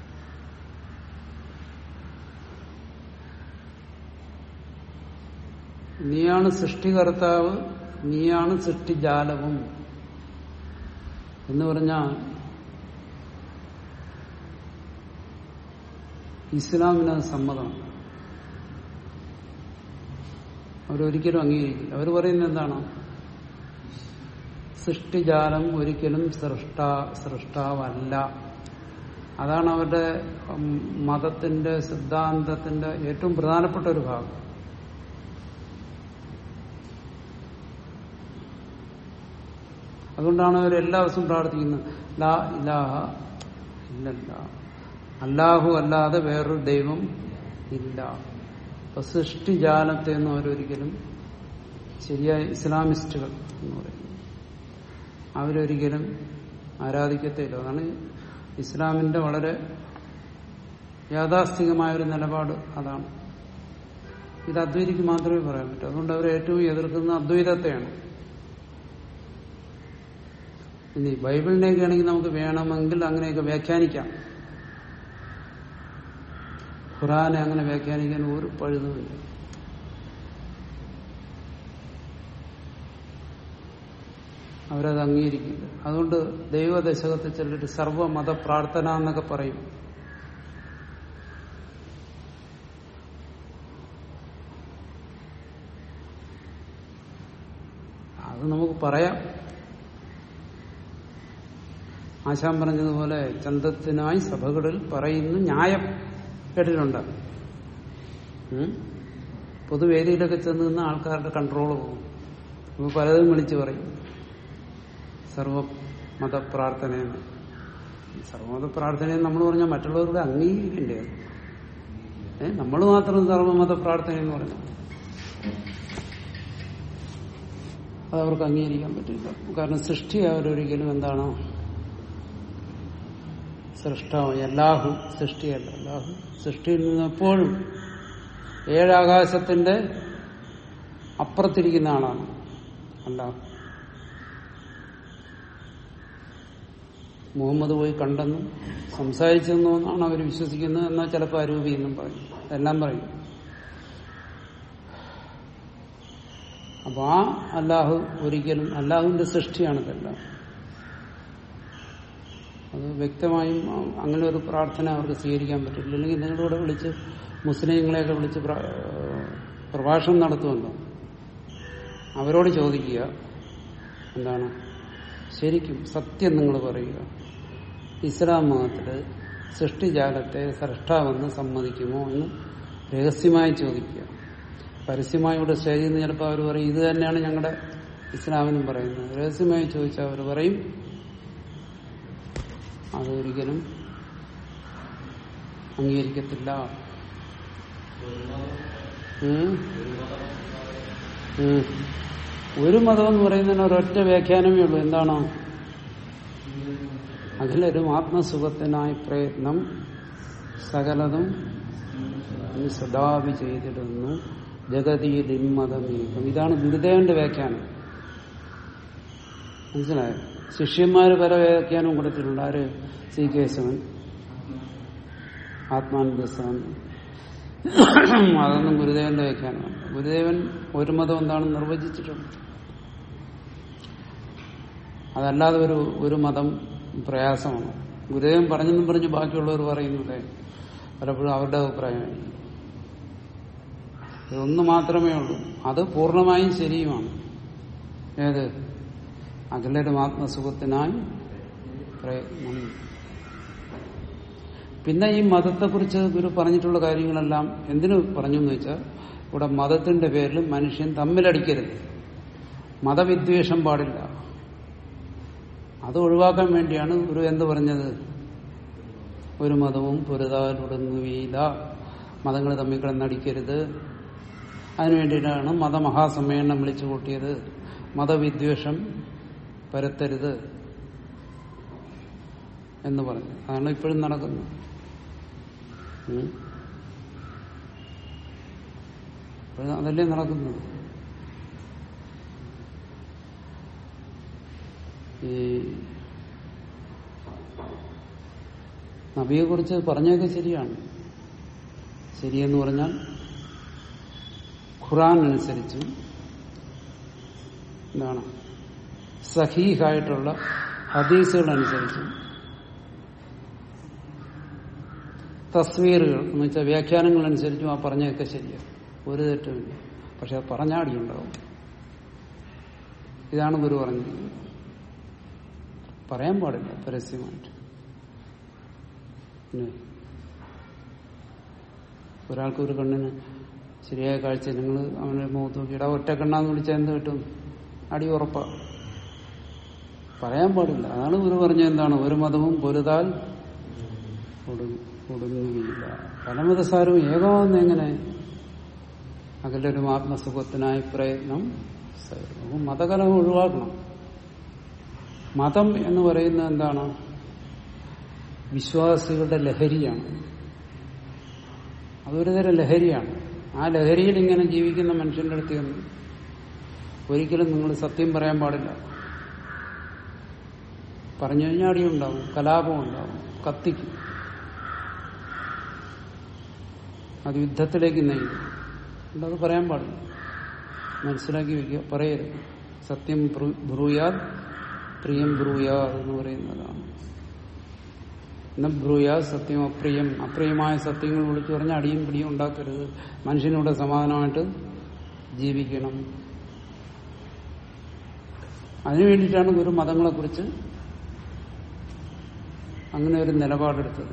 നീയാണ് സൃഷ്ടികർത്താവ് നീയാണ് സൃഷ്ടിജാലവും എന്ന് പറഞ്ഞാൽ ഇസ്ലാമിന് അത് സമ്മതമാണ് അവരൊരിക്കലും അംഗീകരിക്കില്ല അവർ പറയുന്നത് എന്താണ് സൃഷ്ടിജാലം ഒരിക്കലും സൃഷ്ട സൃഷ്ടാവല്ല അതാണ് അവരുടെ ഉം, മതത്തിന്റെ സിദ്ധാന്തത്തിന്റെ ഏറ്റവും പ്രധാനപ്പെട്ട ഒരു ഭാഗം അതുകൊണ്ടാണ് അവർ എല്ലാ ദിവസവും പ്രാർത്ഥിക്കുന്നത് ലാ ഇലാഹ ഇല്ലല്ല അല്ലാഹു അല്ലാതെ വേറൊരു ദൈവം ഇല്ല അപ്പൊ സൃഷ്ടിജാലത്തെ ഒന്നും അവരൊരിക്കലും ശരിയായ ഇസ്ലാമിസ്റ്റുകൾ എന്ന് പറയുന്നത് അവരൊരിക്കലും ആരാധിക്കത്തില്ല അതാണ് ഇസ്ലാമിന്റെ വളരെ യാഥാസ്ഥികമായ ഒരു നിലപാട് അതാണ് ഇത് അദ്വൈതിക്ക് മാത്രമേ പറയാൻ പറ്റൂ അതുകൊണ്ട് അവർ ഏറ്റവും എതിർക്കുന്ന അദ്വൈതത്തെയാണ് ഇനി ബൈബിളിനെയൊക്കെ ആണെങ്കിൽ നമുക്ക് വേണമെങ്കിൽ അങ്ങനെയൊക്കെ വ്യാഖ്യാനിക്കാം ഖുറാനെ അങ്ങനെ വ്യാഖ്യാനിക്കാൻ ഒരു പഴുതുമില്ല അവരത് അംഗീകരിക്കില്ല അതുകൊണ്ട് ദൈവദശകത്തിൽ ചിലർ സർവമത പ്രാർത്ഥന എന്നൊക്കെ പറയും അത് നമുക്ക് പറയാം ആശാൻ പറഞ്ഞതുപോലെ ചന്തത്തിനായി സഭകളിൽ പറയുന്ന ന്യായം കേട്ടിട്ടുണ്ട് ഉം? പൊതുവേദിയിലൊക്കെ ചെന്ന് നിന്ന് ആൾക്കാരുടെ കൺട്രോൾ പോകും ഇപ്പൊ പലതും വിളിച്ചു പറയും സർവമത പ്രാർത്ഥനയെന്ന് സർവമത പ്രാർത്ഥനയെന്ന് നമ്മൾ പറഞ്ഞാൽ മറ്റുള്ളവരുടെ അംഗീകരിക്കണ്ടേ അത്? ഏ നമ്മൾ മാത്രം സർവമത പ്രാർത്ഥന എന്ന് പറഞ്ഞു അത് അവർക്ക് അംഗീകരിക്കാൻ പറ്റില്ല കാരണം സൃഷ്ടി അവരൊരിക്കലും എന്താണ് സൃഷ്ടാവ് അല്ലാഹു സൃഷ്ടിയല്ല അല്ലാഹു സൃഷ്ടിയിൽ നിന്ന് എപ്പോഴും ഏഴാകാശത്തിന്റെ അപ്പുറത്തിരിക്കുന്ന ആളാണ് അല്ലാഹു മുഹമ്മദ് പോയി കണ്ടെന്നും സംസാരിച്ചെന്നും എന്നാണ് അവർ വിശ്വസിക്കുന്നത് എന്നാൽ ചിലപ്പോൾ അരൂപി എന്നും പറയും എല്ലാം പറയും അപ്പൊ ആ അല്ലാഹു ഒരിക്കലും അല്ലാഹുവിന്റെ സൃഷ്ടിയാണ് ഇതെല്ലാം അത് വ്യക്തമായും അ- അങ്ങനെ ഒരു പ്രാർത്ഥന അവർക്ക് സ്വീകരിക്കാൻ പറ്റില്ല അല്ലെങ്കിൽ നിങ്ങളിവിടെ വിളിച്ച് മുസ്ലിങ്ങളെയൊക്കെ വിളിച്ച് പ്ര- പ്രഭാഷണം നടത്തുമല്ലോ അവരോട് ചോദിക്കുക എന്താണ് ശരിക്കും സത്യം നിങ്ങൾ പറയുക ഇസ്ലാം മതത്തില് സൃഷ്ടിജാലത്തെ സൃഷ്ടാവെന്ന് സമ്മതിക്കുമോ എന്ന് രഹസ്യമായി ചോദിക്കുക പരസ്യമായി ഇവിടെ സ്റ്റേജിൽ നിന്ന് ചിലപ്പോൾ അവർ പറയും ഇത് തന്നെയാണ് ഞങ്ങളുടെ ഇസ്ലാമിനും പറയുന്നത് രഹസ്യമായി ചോദിച്ചാൽ അവർ പറയും അതൊരിക്കലും അംഗീകരിക്കത്തില്ല ഉം. ഉം. ഒരു മതം എന്ന് പറയുന്നതിന് ഒരൊറ്റ വ്യാഖ്യാനമേ ഉള്ളൂ എന്താണോ അഖിലരും ആത്മസുഖത്തിനായി പ്രയത്നം സകലതും നീ സദാവി ചെയ്തിടുന്നു ജഗതിയിൽ ഇമ്മതമേകം ഇതാണ് ഗുരുദേവന്റെ വ്യാഖ്യാനം മനസ്സിലായോ ശിഷ്യന്മാര് പല വ്യാഖ്യാനവും കൊടുത്തിട്ടുണ്ട് ആര് സി കേശവൻ ആത്മാനന്ദസ്വാമി അതൊന്നും ഗുരുദേവന്റെ വ്യാഖ്യാനമല്ല ഗുരുദേവൻ ഒരു മതം എന്താണെന്ന് നിർവചിച്ചിട്ടുണ്ട് അതല്ലാതെ ഒരു ഒരു മതം പ്രയാസമാണ് ഗുരുദേവൻ പറഞ്ഞെന്നും പറഞ്ഞ് ബാക്കിയുള്ളവർ പറയുന്നത് പലപ്പോഴും അവരുടെ അഭിപ്രായമായി ഇതൊന്നു മാത്രമേ ഉള്ളൂ അത് പൂർണ്ണമായും ശരിയുമാണ് ഏത് അഖിലരും ആത്മസുഖത്തിനായി പ്രയത്നം പിന്നെ ഈ മതത്തെക്കുറിച്ച് ഗുരു പറഞ്ഞിട്ടുള്ള കാര്യങ്ങളെല്ലാം എന്തിനു പറഞ്ഞു എന്ന് വെച്ചാൽ ഇവിടെ മതത്തിന്റെ പേരിൽ മനുഷ്യൻ തമ്മിലടിക്കരുത് മതവിദ്വേഷം പാടില്ല അത് ഒഴിവാക്കാൻ വേണ്ടിയാണ് ഗുരു എന്ത് പറഞ്ഞത് ഒരു മതവും പൊരുതാലുടങ്ങുകയില്ല മതങ്ങൾ തമ്മിൽ കിടന്നടിക്കരുത് അതിനു വേണ്ടിയിട്ടാണ് മതമഹാസമ്മേളനം വിളിച്ചു കൂട്ടിയത് മതവിദ്വേഷം പരത്തരുത് എന്ന് പറഞ്ഞു അതാണ് ഇപ്പോഴും നടക്കുന്നത് ഉം. ഇപ്പോഴും അതല്ലേ നടക്കുന്നത് ഈ നബിയെ കുറിച്ച് പറഞ്ഞതൊക്കെ ശരിയാണ് ശരിയെന്ന് പറഞ്ഞാൽ ഖുറാൻ അനുസരിച്ചും എന്താണ് സഹീഹായിട്ടുള്ള ഹദീസുകൾ അനുസരിച്ചും തസ്വീറുകൾ എന്ന് വെച്ചാൽ വ്യാഖ്യാനങ്ങൾ അനുസരിച്ചും ആ പറഞ്ഞതൊക്കെ ശരിയാണ് ഒരു തെറ്റുമില്ല പക്ഷെ അത് പറഞ്ഞാടിയുണ്ടാവും ഇതാണ് ഗുരു പറഞ്ഞിരിക്കുന്നത് പറയാൻ പാടില്ല പരസ്യമായിട്ട് പിന്നെ ഒരാൾക്ക് ഒരു കണ്ണിന് ശരിയായ കാഴ്ച നിങ്ങൾ അവനെ മുഖത്ത് നോക്കി ഇടാ ഒറ്റ കണ്ണാന്ന് വിളിച്ചാൽ എന്ത് കിട്ടും അടി ഉറപ്പാ പറയാൻ പാടില്ല അതാണ് ഗുരു പറഞ്ഞ എന്താണ് ഒരു മതവും പൊരുതാൽ ഒടു- ഒടുങ്ങുകയില്ല പല മതസാരവും ഏകമാവുന്ന എങ്ങനെ അകലൊരു ആത്മസുഖത്തിനായി പ്രയത്നം സകലവും മതകലം ഒഴിവാക്കണം മതം എന്ന് പറയുന്നത് എന്താണ് വിശ്വാസികളുടെ ലഹരിയാണ് അതൊരു തരം ലഹരിയാണ് ആ ലഹരിയിൽ ഇങ്ങനെ ജീവിക്കുന്ന മനുഷ്യന്റെ അടുത്ത് ചെന്ന് ഒരിക്കലും നിങ്ങൾ സത്യം പറയാൻ പാടില്ല പറഞ്ഞു കഴിഞ്ഞാൽ അടിയുണ്ടാവും കലാപം ഉണ്ടാവും കത്തിക്കും അത് യുദ്ധത്തിലേക്ക് നയിക്കും അതുകൊണ്ട് അത് പറയാൻ പാടില്ല മനസ്സിലാക്കി വെക്കുക പറയരുത് സത്യം ബ്രൂ- ബ്രൂയാത് പ്രിയം ബ്രൂയാത് എന്ന് പറയുന്നതാണ് ന ബ്രൂയാ സത്യം അപ്രിയം അപ്രിയമായ സത്യങ്ങൾ വിളിച്ചു പറഞ്ഞാൽ അടിയും പിടിയും ഉണ്ടാക്കരുത് മനുഷ്യനൂടെ സമാധാനമായിട്ട് ജീവിക്കണം അതിനു വേണ്ടിയിട്ടാണ് ഗുരു മതങ്ങളെക്കുറിച്ച് അങ്ങനെ ഒരു നിലപാടെടുത്തത്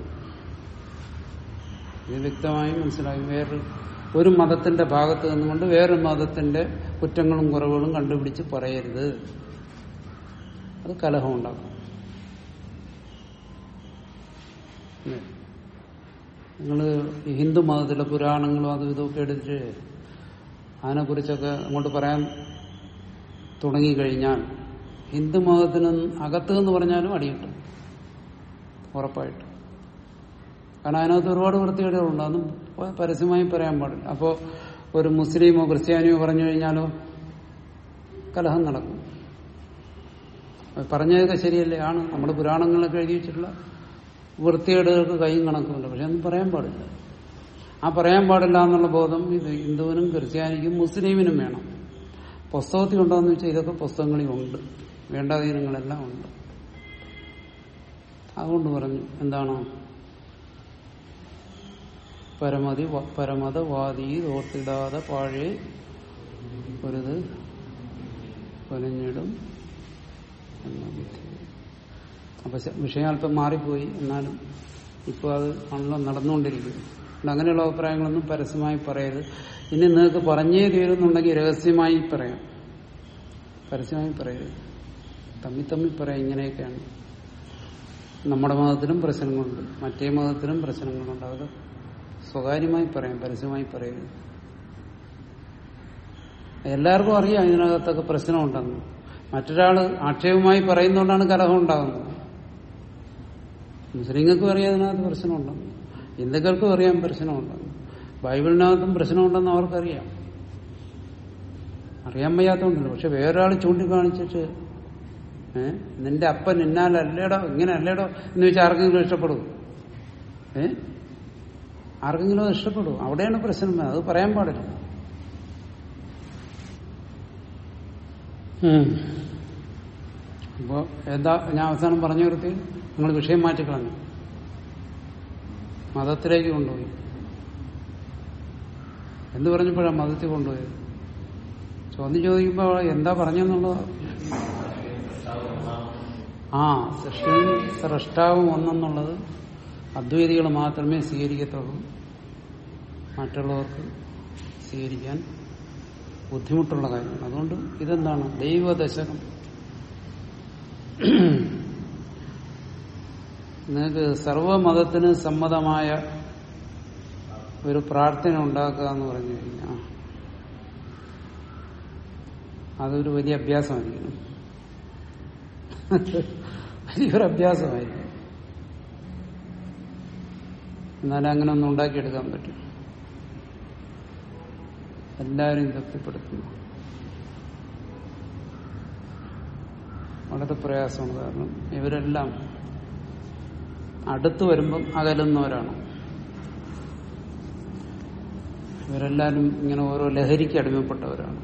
ഇത് വ്യക്തമായി മനസ്സിലായി വേറൊരു ഒരു മതത്തിന്റെ ഭാഗത്ത് നിന്നുകൊണ്ട് വേറൊരു മതത്തിന്റെ കുറ്റങ്ങളും കുറവുകളും കണ്ടുപിടിച്ച് പറയരുത് അത് കലഹം ഉണ്ടാക്കും നിങ്ങൾ ഹിന്ദു മതത്തിലെ പുരാണങ്ങളും അതും ഇതൊക്കെ എടുത്തിട്ട് അതിനെക്കുറിച്ചൊക്കെ അങ്ങോട്ട് പറയാൻ തുടങ്ങിക്കഴിഞ്ഞാൽ ഹിന്ദു മതത്തിന് അകത്ത് എന്ന് പറഞ്ഞാലും അടിയിട്ടു ഉറപ്പായിട്ട് കാരണം അതിനകത്ത് ഒരുപാട് വൃത്തികേടുകളുണ്ട് അതൊന്നും പരസ്യമായി പറയാൻ പാടില്ല അപ്പോൾ ഒരു മുസ്ലിമോ ക്രിസ്ത്യാനിയോ പറഞ്ഞു കഴിഞ്ഞാലോ കലഹം നടക്കും പറഞ്ഞതൊക്കെ ശരിയല്ലേ ആണ് നമ്മുടെ പുരാണങ്ങളിലൊക്കെ എഴുതി വെച്ചിട്ടുള്ള വൃത്തികേടുകൾക്ക് കൈയും കണക്കുമില്ല പക്ഷെ ഒന്നും പറയാൻ പാടില്ല ആ പറയാൻ പാടില്ല എന്നുള്ള ബോധം ഇത് ഹിന്ദുവിനും ക്രിസ്ത്യാനിക്കും മുസ്ലിമിനും വേണം പുസ്തകത്തിൽ ഉണ്ടോയെന്ന് വെച്ചാൽ ഇതൊക്കെ പുസ്തകങ്ങളിൽ ഉണ്ട് വേണ്ടാധീനങ്ങളെല്ലാം ഉണ്ട് അതുകൊണ്ട് പറഞ്ഞു എന്താണ് പരമതി പരമതവാദി ഓർത്തിടാതെ പാഴേ ഒരുത് പൊലഞ്ഞിടും അപ്പൊ വിഷയം അല്പം മാറിപ്പോയി എന്നാലും ഇപ്പോൾ അത് ആണല്ലോ നടന്നുകൊണ്ടിരിക്കുന്നു അതുകൊണ്ട് അങ്ങനെയുള്ള അഭിപ്രായങ്ങളൊന്നും പരസ്യമായി പറയരുത് ഇനി നിങ്ങൾക്ക് പറഞ്ഞേ തീരുന്നുണ്ടെങ്കിൽ രഹസ്യമായി പറയാം പരസ്യമായി പറയരുത് തമ്മിൽ തമ്മിൽ പറയാം ഇങ്ങനെയൊക്കെയാണ് നമ്മുടെ മതത്തിലും പ്രശ്നങ്ങളുണ്ട് മറ്റേ മതത്തിലും പ്രശ്നങ്ങളുണ്ട് അത് സ്വകാര്യമായി പറയാം പരസ്യമായി പറയരുത് എല്ലാവർക്കും അറിയാം ഇതിനകത്തൊക്കെ പ്രശ്നമുണ്ടെന്ന് മറ്റൊരാൾ ആക്ഷേപമായി പറയുന്നതുകൊണ്ടാണ് കലഹം ഉണ്ടാകുന്നത് മുസ്ലിങ്ങൾക്കും അറിയാം അതിനകത്ത് പ്രശ്നമുണ്ടെന്ന് ഹിന്ദുക്കൾക്കും അറിയാം പ്രശ്നമുണ്ടെന്ന് ബൈബിളിനകത്തും പ്രശ്നമുണ്ടെന്ന് അവർക്കറിയാം അറിയാൻ വയ്യാത്തതുകൊണ്ടല്ലോ പക്ഷെ വേറൊരാൾ ചൂണ്ടിക്കാണിച്ചിട്ട് ഏ നിന്റെ അപ്പൻ ഇന്നാലല്ലേടോ ഇങ്ങനെ അല്ലേടോ എന്ന് വെച്ചാൽ ആർക്കെങ്കിലും ഇഷ്ടപ്പെടും ഏ ആർക്കെങ്കിലും അത് ഇഷ്ടപ്പെടും അവിടെയാണ് പ്രശ്നം അത് പറയാൻ പാടില്ല അപ്പോ എന്താ ഞാൻ അവസാനം പറഞ്ഞു നിർത്തി നിങ്ങൾ വിഷയം മാറ്റിക്കളഞ്ഞു മതത്തിലേക്ക് കൊണ്ടുപോയി എന്ത് പറഞ്ഞപ്പോഴാണ് മതത്തിൽ കൊണ്ടുപോയത് ചോദ്യം ചോദിക്കുമ്പോൾ എന്താ പറഞ്ഞെന്നുള്ളത് ആ സൃഷ്ടിയും സൃഷ്ടാവും ഒന്നെന്നുള്ളത് അദ്വൈതികൾ മാത്രമേ സ്വീകരിക്കത്തുള്ളൂ മറ്റുള്ളവർക്ക് സ്വീകരിക്കാൻ ബുദ്ധിമുട്ടുള്ള കാര്യമാണ് അതുകൊണ്ട് ഇതെന്താണ് ദൈവദശകം നിങ്ങൾക്ക് സർവമതത്തിന് സമ്മതമായ ഒരു പ്രാർത്ഥന ഉണ്ടാക്കുക എന്ന് പറഞ്ഞു കഴിഞ്ഞാൽ അതൊരു വലിയ അഭ്യാസമായിരിക്കണം വലിയൊരു അഭ്യാസമായിരിക്കും എന്നാലും അങ്ങനെ ഒന്നും ഉണ്ടാക്കിയെടുക്കാൻ പറ്റും എല്ലാവരും തൃപ്തിപ്പെടുത്തുന്നു വളരെ പ്രയാസമാണ് കാരണം ഇവരെല്ലാം അടുത്തു വരുമ്പം അകലുന്നവരാണ് ഇവരെല്ലാവരും ഇങ്ങനെ ഓരോ ലഹരിക്ക് അടിമപ്പെട്ടവരാണ്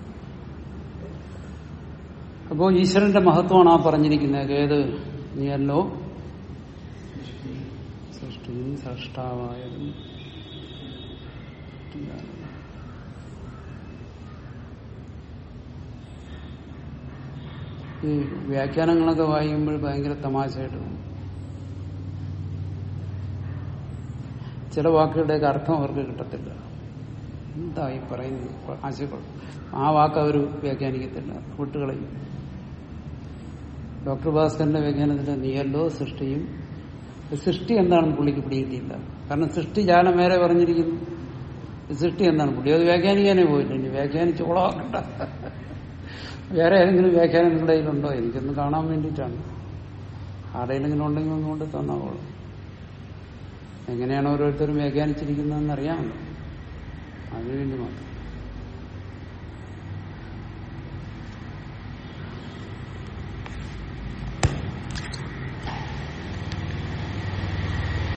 അപ്പോ ഈശ്വരന്റെ മഹത്വമാണ് ആ പറഞ്ഞിരിക്കുന്നത് ഏത് നീയല്ലോ സൃഷ്ടിയും സൃഷ്ടാവായതും ഈ വ്യാഖ്യാനങ്ങളൊക്കെ വായിക്കുമ്പോൾ ഭയങ്കര തമാശയായിട്ട് തോന്നും ചില വാക്കുകളുടെയൊക്കെ അർത്ഥം അവർക്ക് കിട്ടത്തില്ല എന്താ ഈ പറയുന്നത് ആശയങ്ങൾ ആ വാക്ക് അവർ വ്യാഖ്യാനിക്കത്തില്ല വിട്ടുകളയും ഡോക്ടർ ഭാസ്കറിന്റെ വ്യാഖ്യാനത്തിൽ നീയല്ലോ സൃഷ്ടിയും സൃഷ്ടി എന്താണെന്ന് പുള്ളിക്ക് പിടികിട്ടിയില്ല കാരണം സൃഷ്ടി ജാലം വേറെ പറഞ്ഞിരിക്കുന്നു സൃഷ്ടി എന്താണ് പുള്ളി അത് വ്യാഖ്യാനിക്കാനേ പോയില്ല ഇനി വ്യാഖ്യാനിച്ച് ഉളവാക്കണ്ട വേറെ ഏതെങ്കിലും വ്യാഖ്യാനം നിങ്ങളുടെ കയ്യിലുണ്ടോ എനിക്കൊന്ന് കാണാൻ വേണ്ടിയിട്ടാണ് ആരുടെയെങ്കിലും ഉണ്ടെങ്കിൽ ഒന്നുകൊണ്ട് തന്നോളൂ എങ്ങനെയാണ് ഓരോരുത്തരും വ്യാഖ്യാനിച്ചിരിക്കുന്നതെന്ന് അറിയാമല്ലോ അതിനുവേണ്ടി മാത്രം